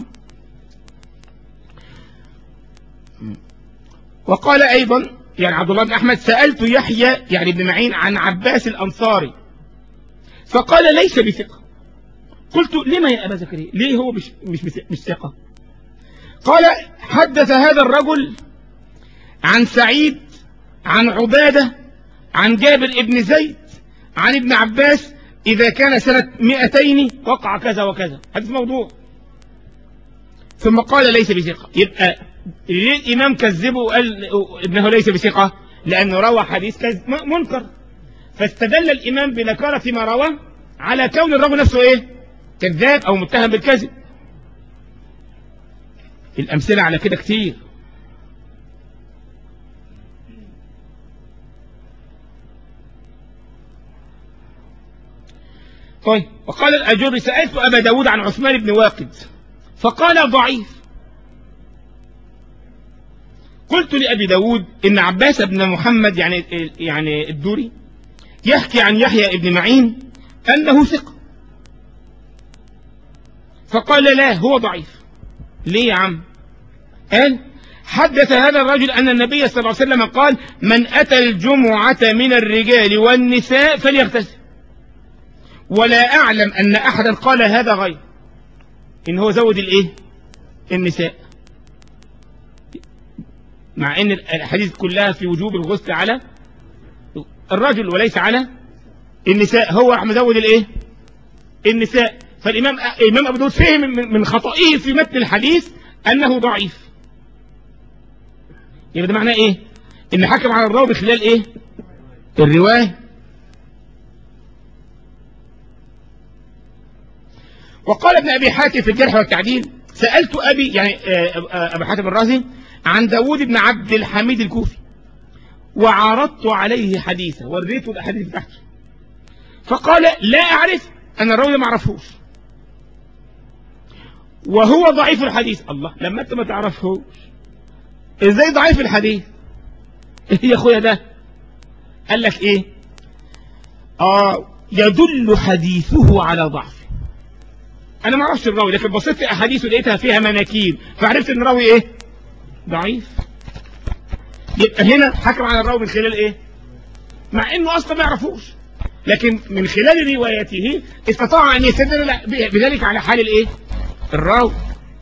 وقال أيضا يعني عبد الله بن أحمد سألت يحيى يعني ابن معين عن عباس الأنصاري فقال ليس بثقة قلت لما يا أبا زكريا ليه هو مش, مش, مش, مش ثقة قال حدث هذا الرجل عن سعيد عن عبادة عن جابر ابن زيد عن ابن عباس إذا كان سنة مئتين وقع كذا وكذا هذا موضوع ثم قال ليس بثقة يبقى ليه الإمام كذبه وقال إنه ليس بثقة لأنه روى حديث كذب منكر فاستدل الإمام بنكارة ما روى على كون الرجل نفسه إيه كذاب أو متهم بالكذب الأمثلة على كده كتير طيب وقال الأجر سألت أبا داود عن عثمان بن واقد فقال ضعيف قلت لأبي داود إن عباس بن محمد يعني يعني الدوري يحكي عن يحيى بن معين أنه ثقة فقال لا هو ضعيف ليه يا عم قال حدث هذا الرجل أن النبي صلى الله عليه وسلم قال من أتى الجمعة من الرجال والنساء فليغتسل ولا أعلم أن أحدا قال هذا غير إن هو زود الإيه النساء مع أن الحديث كلها في وجوب الغسل على الرجل وليس على النساء هو راح مزود الإيه النساء فالإمام الإمام أبو داود فهم من خطئه في متن الحديث أنه ضعيف يبقى ده معناه إيه إن حكم على الراوي خلال إيه الرواية وقال ابن أبي حاتم في الجرح والتعديل سألت أبي يعني أبو حاتم الرازي عن داود بن عبد الحميد الكوفي وعرضت عليه حديثه وريته الأحاديث بتاعته فقال لا أعرف أنا الراوي ما أعرفهوش وهو ضعيف الحديث الله لما أنت ما تعرفهوش إزاي ضعيف الحديث إيه يا أخويا ده قال لك إيه آه يدل حديثه على ضعفه انا ما اعرفش الراوي لكن بصيت في احاديثه لقيتها فيها مناكير فعرفت ان الراوي ايه ضعيف يبقى هنا حكم على الراوي من خلال ايه مع انه اصلا ما يعرفوش لكن من خلال روايته استطاع ان يستدل بذلك على حال الايه الراوي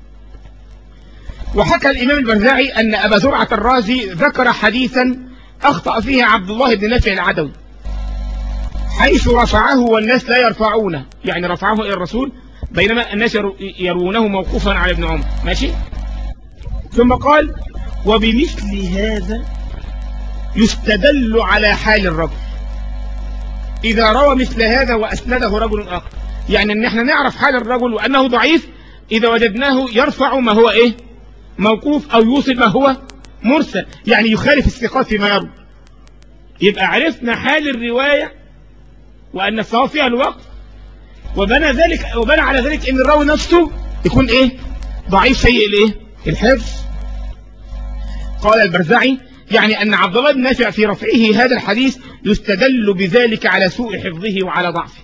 وحكى الامام البرزاعي ان ابا زرعه الرازي ذكر حديثا اخطا فيه عبد الله بن نافع العدوي حيث رفعه والناس لا يرفعونه يعني رفعه الى الرسول بينما الناس يروونه موقوفا على ابن عمر ماشي ثم قال وبمثل هذا يستدل على حال الرجل إذا روى مثل هذا وأسنده رجل آخر يعني أن احنا نعرف حال الرجل وأنه ضعيف إذا وجدناه يرفع ما هو إيه موقوف أو يوصل ما هو مرسل يعني يخالف الثقات فيما يروي يبقى عرفنا حال الرواية وأن الصواب فيها الوقت وبنى ذلك وبنى على ذلك ان الراوي نفسه يكون ايه ضعيف سيء الايه الحفظ قال البرزعي يعني ان عبد الله بن نافع في رفعه هذا الحديث يستدل بذلك على سوء حفظه وعلى ضعفه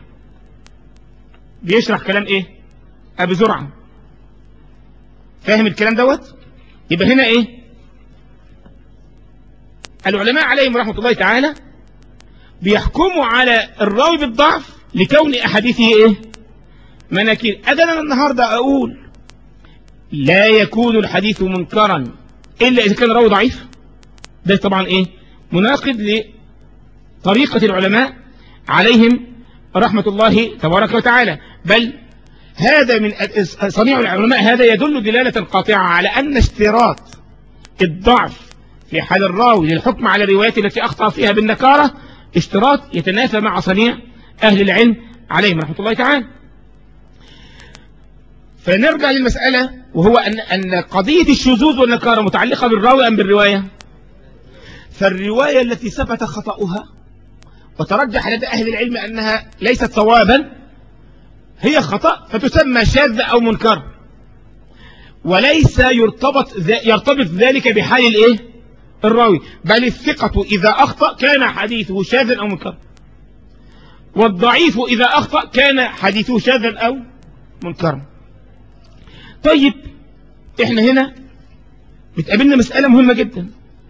بيشرح كلام ايه ابي زرعه فاهم الكلام دوت يبقى هنا ايه العلماء عليهم رحمه الله تعالى بيحكموا على الراوي بالضعف لكون أحاديثه إيه مناكير أنا النهاردة أقول لا يكون الحديث منكرا إلا إذا كان راوي ضعيف ده طبعا إيه مناقض لطريقة العلماء عليهم رحمة الله تبارك وتعالى بل هذا من صنيع العلماء هذا يدل دلالة قاطعة على أن اشتراط الضعف في حال الراوي للحكم على الروايات التي أخطأ فيها بالنكارة اشتراط يتنافى مع صنيع أهل العلم عليهم رحمة الله تعالى فنرجع للمسألة وهو أن, أن قضية الشذوذ والنكارة متعلقة بالراوي أم بالرواية فالرواية التي ثبت خطأها وترجح لدى أهل العلم أنها ليست صوابا هي خطأ فتسمى شاذة أو منكر وليس يرتبط ذ- يرتبط ذلك بحال الايه الراوي بل الثقة إذا أخطأ كان حديثه شاذا أو منكرا والضعيف إذا أخطأ كان حديثه شاذا أو منكرا طيب احنا هنا بتقابلنا مسألة مهمة جدا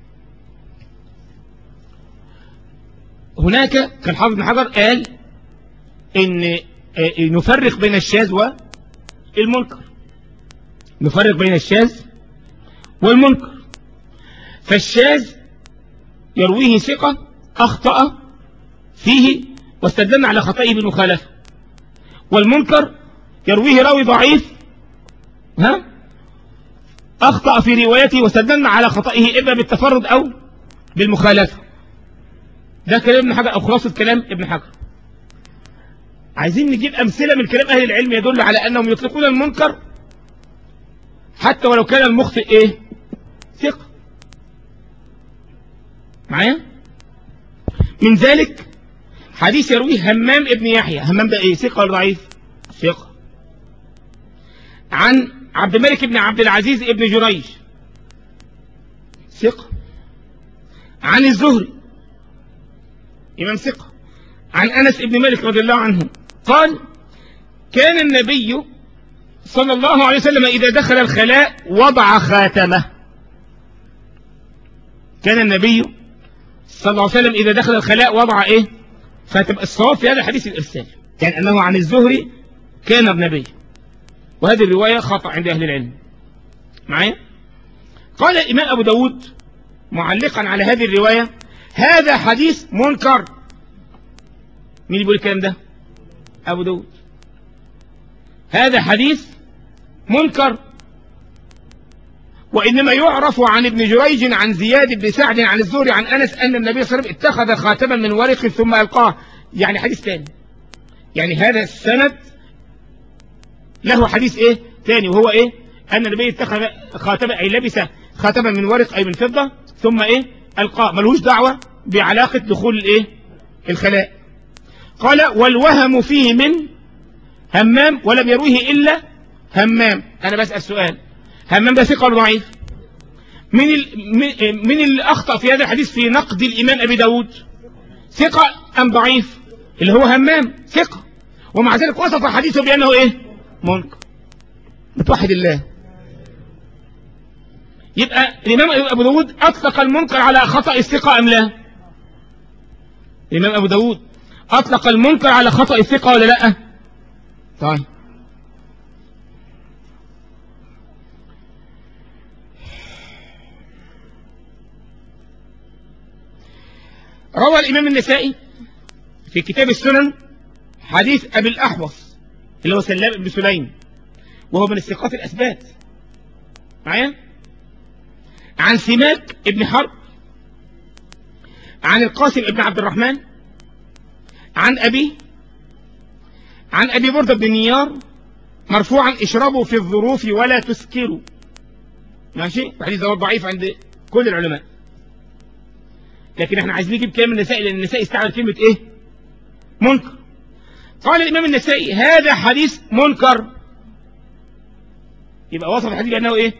هناك كان حافظ بن حجر قال ان آه، نفرق بين الشاذ والمنكر نفرق بين الشاذ والمنكر فالشاذ يرويه ثقة أخطأ فيه واستدلنا على خطئه بالمخالفة والمنكر يرويه راوي ضعيف ها أخطأ في روايته واستدلنا على خطئه إما بالتفرد أو بالمخالفة ده كلام ابن حجر أو خلاصة كلام ابن حجر عايزين نجيب أمثلة من كلام أهل العلم يدل على أنهم يطلقون المنكر حتى ولو كان المخطئ إيه ثقة معايا من ذلك حديث يرويه همام ابن يحيى همام ده إيه ثقة ولا ضعيف ثقة عن عبد الملك بن عبد العزيز ابن جريج ثقة عن الزهري إمام ثقة عن أنس ابن مالك رضي الله عنه قال كان النبي صلى الله عليه وسلم إذا دخل الخلاء وضع خاتمه كان النبي صلى الله عليه وسلم إذا دخل الخلاء وضع إيه خاتم الصواب في هذا الحديث الإرسال كان أنه عن الزهري كان النبي وهذه الرواية خطأ عند أهل العلم معايا قال الإمام أبو داود معلقا على هذه الرواية هذا حديث منكر مين اللي بيقول الكلام ده أبو داود هذا حديث منكر وإنما يعرف عن ابن جريج عن زياد بن سعد عن الزهري عن أنس أن النبي صلى الله عليه وسلم اتخذ خاتما من ورق ثم ألقاه يعني حديث ثاني يعني هذا السند له حديث ايه ثاني وهو ايه ان النبي اتخذ خاتما اي لبس خاتما من ورق اي من فضة ثم ايه القاه ملوش دعوة بعلاقة دخول الايه الخلاء قال والوهم فيه من همام ولم يرويه الا همام انا بسأل سؤال همام ده ثقة ولا ضعيف من ال... من- من اللي اخطأ في هذا الحديث في نقد الامام ابي داود ثقة ام ضعيف اللي هو همام ثقة ومع ذلك وصف حديثه بانه ايه منكر بتوحد الله يبقى الإمام أبو داود أطلق المنكر على خطأ الثقة أم لا الإمام أبو داود أطلق المنكر على خطأ الثقة ولا لا طيب روى الإمام النسائي في كتاب السنن حديث أبي الأحوص اللي هو سلام بن سليم وهو من الثقات الأثبات معايا عن سماك ابن حرب عن القاسم ابن عبد الرحمن عن أبي عن أبي بردة بن نيار مرفوعا اشربوا في الظروف ولا تسكروا ماشي الحديث ده ضعيف عند كل العلماء لكن احنا عايزين نجيب كلام النسائي لان النسائي استعمل كلمة ايه منكر قال الامام النسائي هذا حديث منكر يبقى وصف الحديث بأنه إيه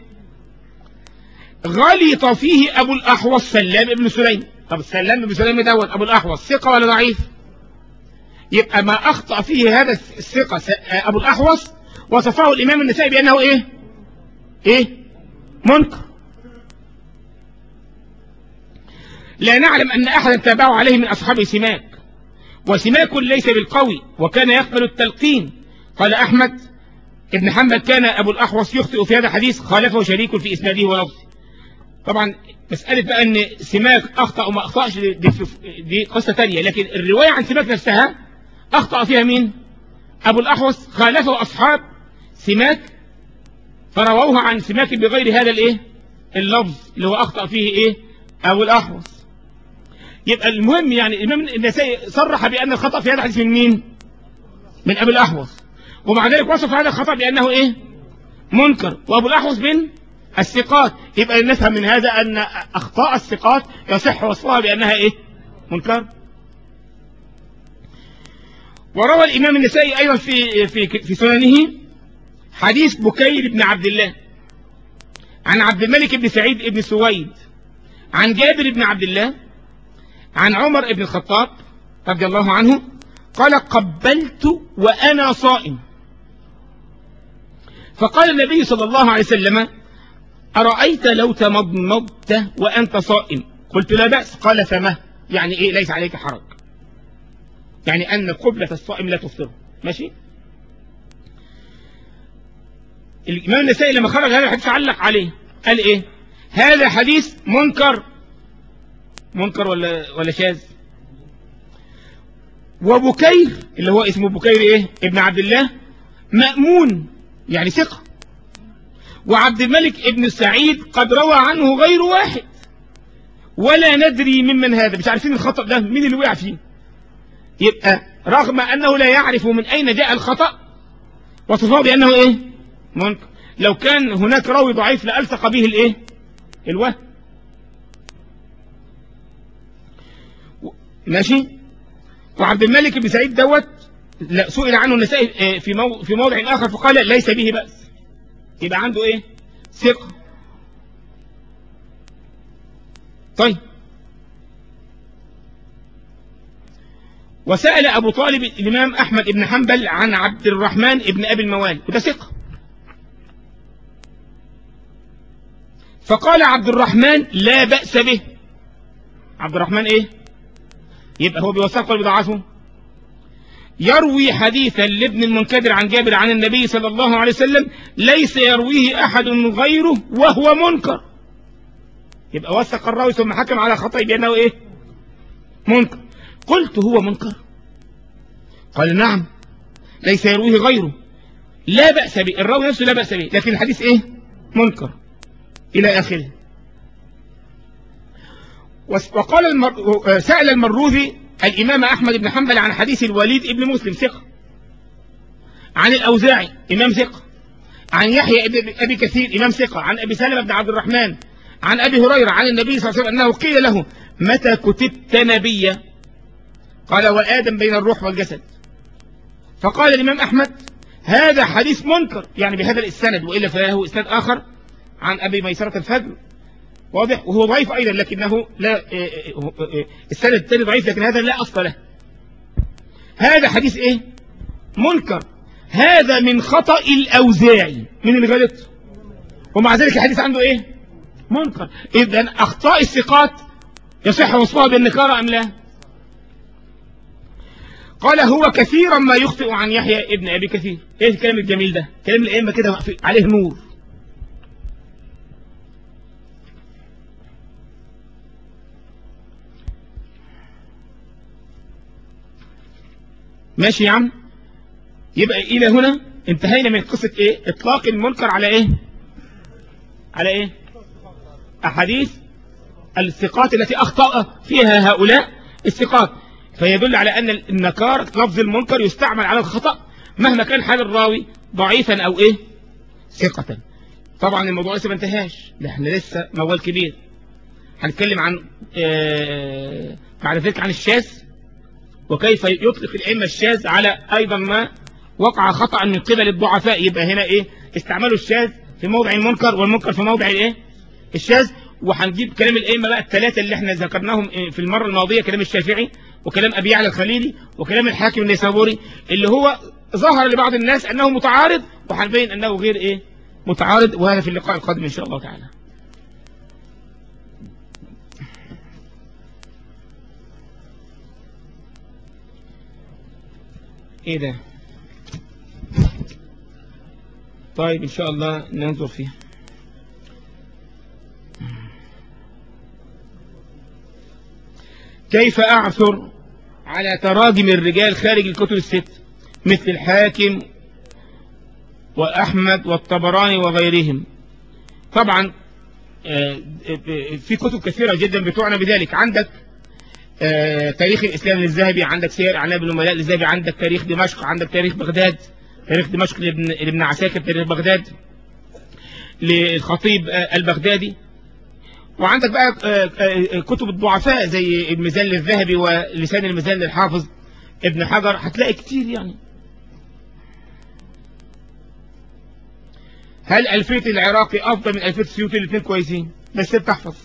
غلط فيه أبو الأحوص سلام ابن سليم طب سلام ابن سليم دوت أبو الأحوص ثقة ولا ضعيف يبقى ما أخطأ فيه هذا الثقة س- أبو الأحوص وصفه الإمام النسائي بأنه إيه إيه منكر لا نعلم أن أحدا تابعه عليه من أصحاب سماك وسماك ليس بالقوي وكان يقبل التلقين قال أحمد ابن حنبل كان أبو الأحوص يخطئ في هذا الحديث خالفه شريك في إسناده ولفظه طبعا مسألة بقى أن سماك أخطأ وما أخطأش دي, دي قصة تانية لكن الرواية عن سماك نفسها أخطأ فيها مين أبو الأحوص خالفه أصحاب سماك فرووها عن سماك بغير هذا الإيه اللفظ اللي هو أخطأ فيه إيه أبو الأحوص يبقى المهم يعني الإمام النسائي صرح بأن الخطأ في هذا الحديث من مين من أبي الأحوص ومع ذلك وصف هذا الخطأ بأنه إيه منكر وأبو الأحوص من الثقات يبقى نفهم من هذا أن أخطاء الثقات يصح وصفها بأنها إيه منكر وروى الإمام النسائي أيضا في في في سننه حديث بكير بن عبد الله عن عبد الملك بن سعيد بن سويد عن جابر بن عبد الله عن عمر بن الخطاب رضي الله عنه قال قبلت وأنا صائم فقال النبي صلى الله عليه وسلم أرأيت لو تمضمضت وأنت صائم قلت لا بأس قال فما يعني إيه ليس عليك حرج يعني أن قبلة الصائم لا تفطره ماشي الإمام النسائي لما خرج هذا الحديث علق عليه قال إيه هذا حديث منكر منكر ولا ولا شاذ وبكير اللي هو اسمه بكير ايه ابن عبد الله مأمون يعني ثقة وعبد الملك ابن سعيد قد روى عنه غير واحد ولا ندري ممن هذا مش عارفين الخطأ ده مين اللي وقع فيه يبقى رغم أنه لا يعرف من أين جاء الخطأ وصفه بأنه إيه منكر لو كان هناك راوي ضعيف لألصق به الإيه الوهم ماشي وعبد الملك بن سعيد دوت لا سئل عنه النسائي في مو في موضع آخر فقال ليس به بأس يبقى عنده إيه ثقة طيب وسأل أبو طالب الإمام أحمد بن حنبل عن عبد الرحمن بن أبي الموال وده ثقة فقال عبد الرحمن لا بأس به عبد الرحمن إيه يبقى هو بيوثق ولا بيضعفه يروي حديثا لابن المنكدر عن جابر عن النبي صلى الله عليه وسلم ليس يرويه أحد غيره وهو منكر يبقى وثق الراوي ثم حكم على خطأ بأنه إيه منكر قلت هو منكر قال نعم ليس يرويه غيره لا بأس به الراوي نفسه لا بأس به لكن الحديث إيه منكر إلى آخره وقال المر... سأل المروذي الإمام أحمد بن حنبل عن حديث الوليد ابن مسلم ثقة عن الأوزاعي إمام ثقة عن يحيى ابن أبي كثير إمام ثقة عن أبي سلمة بن عبد الرحمن عن أبي هريرة عن النبي صلى الله عليه وسلم أنه قيل له متى كتبت نبيا قال وآدم بين الروح والجسد فقال الإمام أحمد هذا حديث منكر يعني بهذا الإسناد وإلا فله إسناد آخر عن أبي ميسرة الفجر واضح وهو ضعيف أيضا لكنه لا السند الثاني ضعيف لكن هذا لا أصل له هذا حديث إيه منكر هذا من خطأ الأوزاعي من اللي غلط ومع ذلك الحديث عنده إيه منكر إذا أخطاء الثقات يصح وصفها بالنكارة أم لا قال هو كثيرا ما يخطئ عن يحيى ابن أبي كثير إيه الكلام الجميل ده كلام الأئمة كده عليه نور ماشي يا عم يبقى إلى هنا انتهينا من قصة إيه إطلاق المنكر على إيه على إيه أحاديث الثقات التي أخطأ فيها هؤلاء الثقات فيدل على أن النكار لفظ المنكر يستعمل على الخطأ مهما كان حال الراوي ضعيفا أو إيه ثقة طبعا الموضوع لسه ما انتهاش احنا لسه موال كبير هنتكلم عن آه بعد ذلك عن الشاذ وكيف يطلق الأئمة الشاذ على أيضا ما وقع خطأ من قبل الضعفاء يبقى هنا إيه استعملوا الشاذ في موضع المنكر والمنكر في موضع الإيه الشاذ وهنجيب كلام الأئمة بقى الثلاثة اللي احنا ذكرناهم في المرة الماضية كلام الشافعي وكلام أبي يعلى الخليلي وكلام الحاكم النيسابوري اللي هو ظهر لبعض الناس أنه متعارض وهنبين أنه غير إيه متعارض وهذا في اللقاء القادم إن شاء الله تعالى ايه ده طيب ان شاء الله ننظر فيها كيف اعثر على تراجم الرجال خارج الكتب الست مثل الحاكم واحمد والطبراني وغيرهم طبعا في كتب كثيرة جدا بتعنى بذلك عندك آه تاريخ الإسلام للذهبي عندك سير أعناب النبلاء للذهبي عندك تاريخ دمشق عندك تاريخ بغداد تاريخ دمشق لابن, لابن عساكر تاريخ بغداد للخطيب آه البغدادي وعندك بقى آه كتب الضعفاء زي الميزان للذهبي ولسان الميزان للحافظ ابن حجر هتلاقي كتير يعني هل ألفية العراقي أفضل من ألفية السيوطي الاثنين كويسين بس انت تحفظ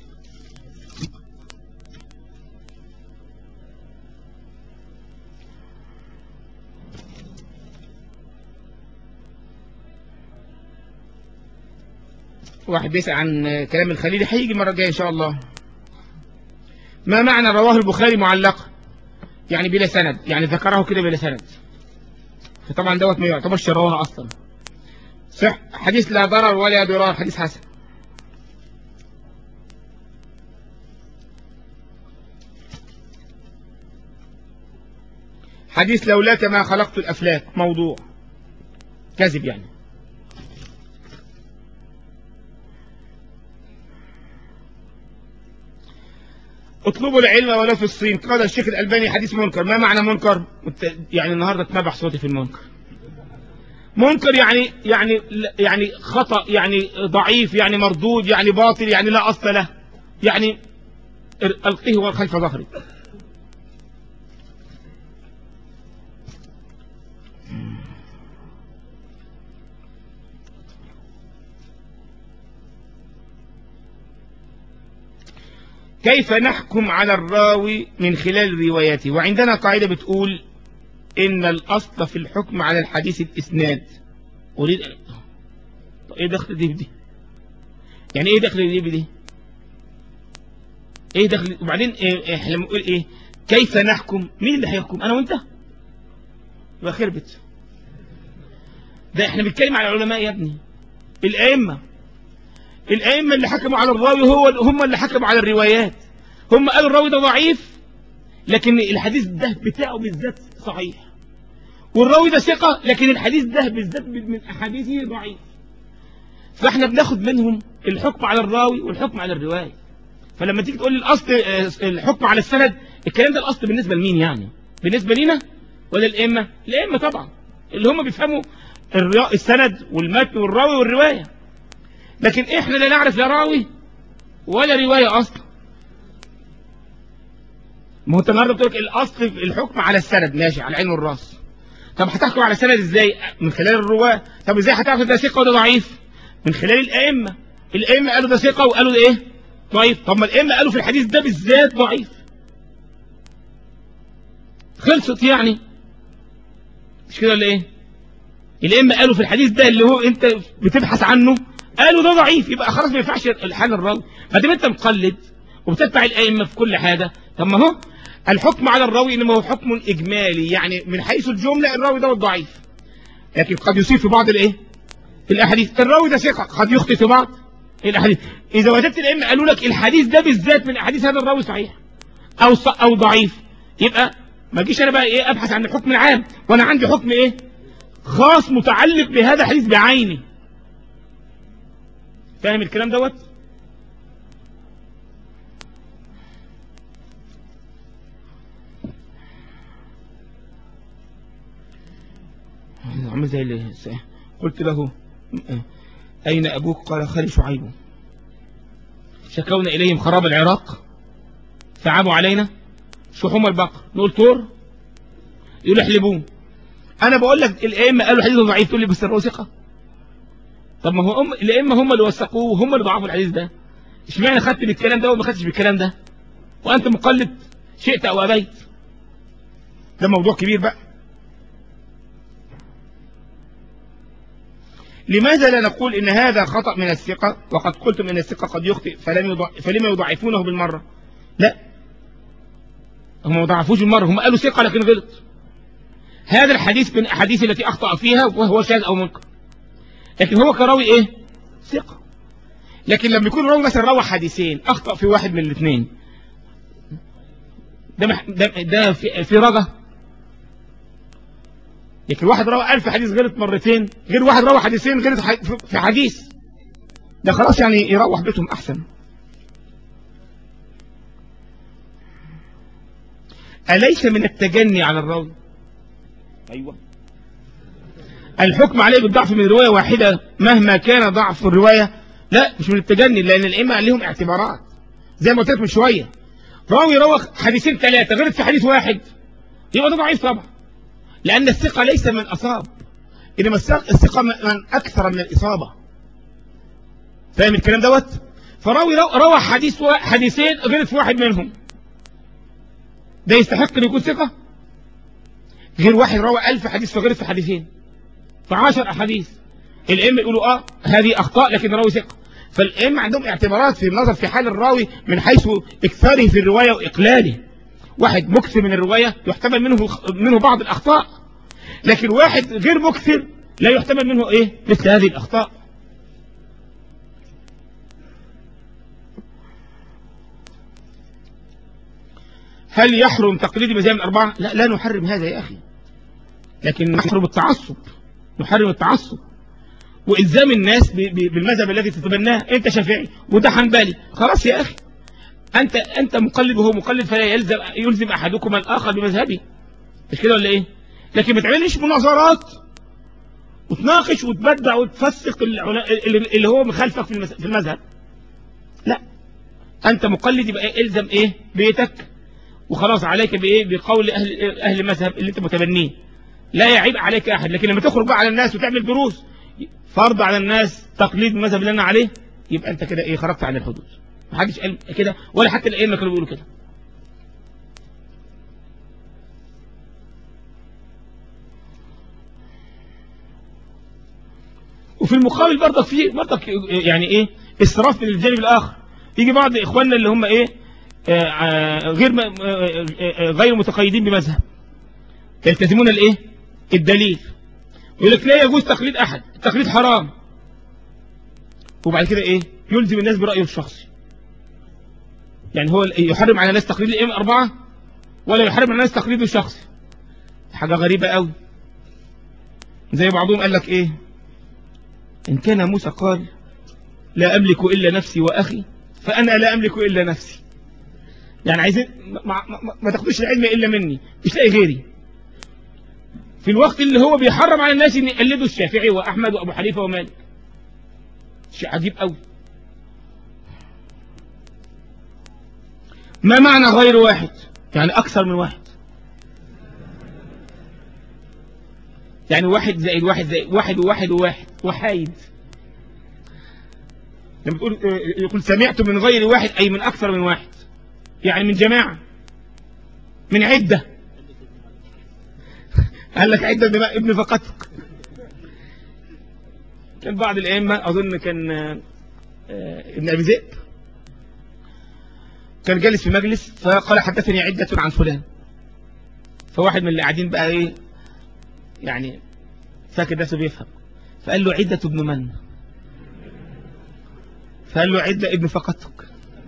واحد بيسأل عن كلام الخليلي هيجي المرة الجاية إن شاء الله ما معنى رواه البخاري معلقا يعني بلا سند يعني ذكره كده بلا سند فطبعا دوت ما يعتبرش رواه أصلا صح حديث لا ضرر ولا ضرار حديث حسن حديث لولاك ما خلقت الأفلاك موضوع كذب يعني اطلبوا العلم ولو في الصين قال الشيخ الألباني حديث منكر ما معنى منكر مت- يعني النهاردة اتنبح صوتي في المنكر منكر يعني يعني يعني خطأ يعني ضعيف يعني مردود يعني باطل يعني لا أصل له يعني ار- ألقيه خلف ظهري كيف نحكم على الراوي من خلال رواياته وعندنا قاعدة بتقول إن الأصل في الحكم على الحديث الإسناد أريد طب إيه دخل دي بدي يعني إيه دخل دي بدي إيه دخل وبعدين إيه إحنا بنقول إيه كيف نحكم مين اللي هيحكم أنا وأنت يبقى خربت ده إحنا بنتكلم على العلماء يا ابني الأئمة الأئمة اللي حكموا على الراوي هو هم اللي حكموا على الروايات هم قالوا الراوي ده ضعيف لكن الحديث ده بتاعه بالذات صحيح والراوي ده ثقة لكن الحديث ده بالذات من أحاديثه ضعيف فاحنا بناخد منهم الحكم على الراوي والحكم على الرواية فلما تيجي تقول لي الأصل آه، الحكم على السند الكلام ده الأصل بالنسبة لمين يعني بالنسبة لينا ولا الأئمة الأئمة طبعا اللي هم بيفهموا الرا- السند والمتن والراوي والرواية لكن احنا لا نعرف لا راوي ولا رواية اصلا ما هو انت النهارده بتقول لك الاصل في الحكم على السند ماشي على العين والراس طب هتحكم على السند ازاي من خلال الرواه طب ازاي هتعرف ده ثقه وده ضعيف من خلال الائمه الائمه قالوا ده ثقه وقالوا ده ايه ضعيف طب ما الائمه قالوا في الحديث ده بالذات ضعيف خلصت يعني مش كده ولا ايه الائمه قالوا في الحديث ده اللي هو انت بتبحث عنه قالوا ده ضعيف يبقى خلاص ما ينفعش الحال الراوي ما دام انت مقلد وبتتبع الائمه في كل حاجه طب ما هو الحكم على الراوي انما هو حكم اجمالي يعني من حيث الجمله الراوي ده ضعيف لكن قد يصيب في بعض الايه الاحاديث الراوي ده ثقه قد يخطئ في بعض الاحاديث اذا وجدت الائمه قالوا لك الحديث ده بالذات من احاديث هذا الراوي صحيح او ص- او ضعيف يبقى ما اجيش انا بقى ايه ابحث عن الحكم العام وانا عندي حكم ايه خاص متعلق بهذا الحديث بعينه فاهم الكلام دوت عامل زي اللي قلت له أين أبوك قال خالي شعيب شكونا إليهم خراب العراق فعابوا علينا شحوم البقر نقول طور يقول احلبوه أنا بقول لك الأئمة قالوا حديث ضعيف تقول لي بس الرؤى ثقة طب ما هو أم الأئمة هم اللي وثقوه وهم اللي ضعفوا الحديث ده اشمعنى خدت بالكلام ده وما خدتش بالكلام ده وأنت مقلد شئت أو أبيت ده موضوع كبير بقى لماذا لا نقول إن هذا خطأ من الثقة وقد قلتم إن الثقة قد يخطئ فلم يضع... فلما يضعفونه بالمرة لا هم ما ضعفوش بالمرة هم قالوا ثقة لكن غلط هذا الحديث من الأحاديث التي أخطأ فيها وهو شاذ أو منكر لكن هو كراوي إيه ثقة لكن لما يكون راوي مثلا روى حديثين أخطأ في واحد من الاثنين ده, مح... ده, ده في, في رجا لكن واحد روى ألف حديث غلط مرتين غير واحد روى حديثين غلط ح- في حديث ده خلاص يعني يروح بيتهم أحسن أليس من التجني على الراوي أيوة الحكم عليه بالضعف من رواية واحدة مهما كان ضعف الرواية لا مش من التجني لأن الأئمة لهم اعتبارات زي ما قلت لك من شوية راوي روى حديثين ثلاثة غلط في حديث واحد يبقى ده ضعيف طبعا لأن الثقة ليس من أصاب إنما الثق- الثقة من أكثر من الإصابة فاهم الكلام دوت فراوي رو- روى حديث وا- حديثين غلط في واحد منهم ده يستحق أن يكون ثقة غير واحد روى ألف حديث فغلط في حديثين فعشر أحاديث الأئمة يقولوا آه هذه أخطاء لكن راوي ثقة فالأئمة عندهم اعتبارات في النظر في حال الراوي من حيث إكثاره في الرواية وإقلاله واحد مكثر من الرواية يحتمل منه منه بعض الأخطاء لكن واحد غير مكثر لا يحتمل منه إيه مثل هذه الأخطاء هل يحرم تقليد مذاهب الأربعة؟ لا لا نحرم هذا يا أخي لكن نحرم التعصب نحرم التعصب وإلزام الناس ب- ب- بالمذهب الذي تتبناه أنت شافعي وده حنبلي خلاص يا أخي أنت أنت مقلد وهو مقلد فلا يلزم يلزم أحدكما الآخر بمذهبه مش كده ولا إيه؟ لكن ما تعملش مناظرات وتناقش وتبدع وتفسق العلا- اللي اللي هو مخالفك في المس- في المذهب لا أنت مقلد يبقى إيه؟ الزم إيه بيتك وخلاص عليك بإيه بقول أهل أهل المذهب اللي أنت متبنيه لا يعيب عليك أحد لكن لما تخرج بقى على الناس وتعمل دروس فرض على الناس تقليد المذهب اللي أنا عليه يبقى أنت كده إيه خرجت عن الحدود محدش قال كده ولا حتى الأئمة كانوا بيقولوا كده وفي المقابل برضك في برضك يعني ايه اسراف من الجانب الاخر يجي بعض اخواننا اللي هم ايه آه، آه، غير م- آه، آه، غير متقيدين بمذهب يلتزمون الايه الدليل يقول لك لا يجوز تقليد احد التقليد حرام وبعد كده ايه يلزم الناس برايه الشخصي يعني هو يحرم على الناس تقليد الائمه اربعه ولا يحرم على الناس تقليده الشخصي حاجه غريبه قوي زي بعضهم قال لك ايه إن كان موسى قال لا أملك إلا نفسي وأخي فأنا لا أملك إلا نفسي يعني عايزين ما, ما, ما, ما تاخدوش العلم إلا مني مش لاقي غيري في الوقت اللي هو بيحرم على الناس ان يقلدوا الشافعي وأحمد وأبو حنيفة ومالك شيء عجيب قوي ما معنى غير واحد يعني أكثر من واحد يعني واحد زائد واحد زائد واحد وواحد وواحد وحايد لما تقول يقول سمعت من غير واحد أي من أكثر من واحد يعني من جماعة من عدة قال لك عدة ابن ابن فقطك كان بعض الأئمة أظن كان آه، ابن أبي ذئب كان جالس في مجلس فقال حدثني عدة عن فلان فواحد من اللي قاعدين بقى ايه يعني فاكر نفسه بيفهم فقال له عدة ابن من فقال له عدة ابن فقطك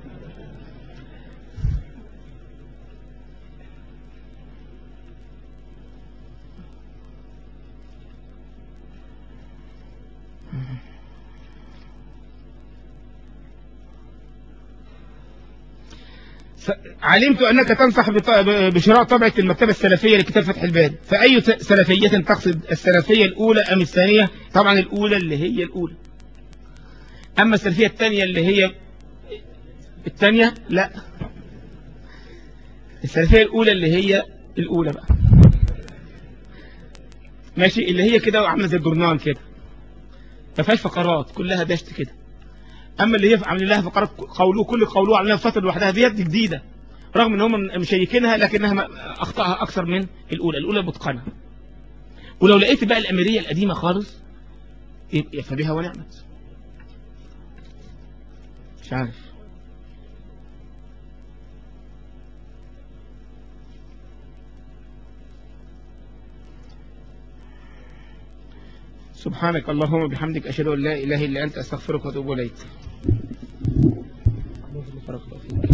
ف- علمت أنك تنصح بط- ب- بشراء طبعة المكتبة السلفية لكتاب فتح الباري فأي ت- سلفية تقصد السلفية الأولى أم الثانية طبعا الأولى اللي هي الأولى أما السلفية الثانية اللي هي الثانية لا السلفية الأولى اللي هي الأولى بقى ماشي اللي هي كده عاملة زي الجورنال كده ما فيهاش فقرات كلها دشت كده اما اللي هي عاملين لها فقرات قولوه كل قولوه عاملين لها فتره لوحدها ديت دي جديده رغم ان هم مشيكينها لكنها م- اخطاها اكثر من الاولى الاولى متقنه ولو لقيت بقى الاميريه القديمه خالص يبقى فبها ونعمت مش عارف سبحانك اللهم وبحمدك أشهد أن لا إله إلا أنت أستغفرك وأتوب إليك بارك الله فيك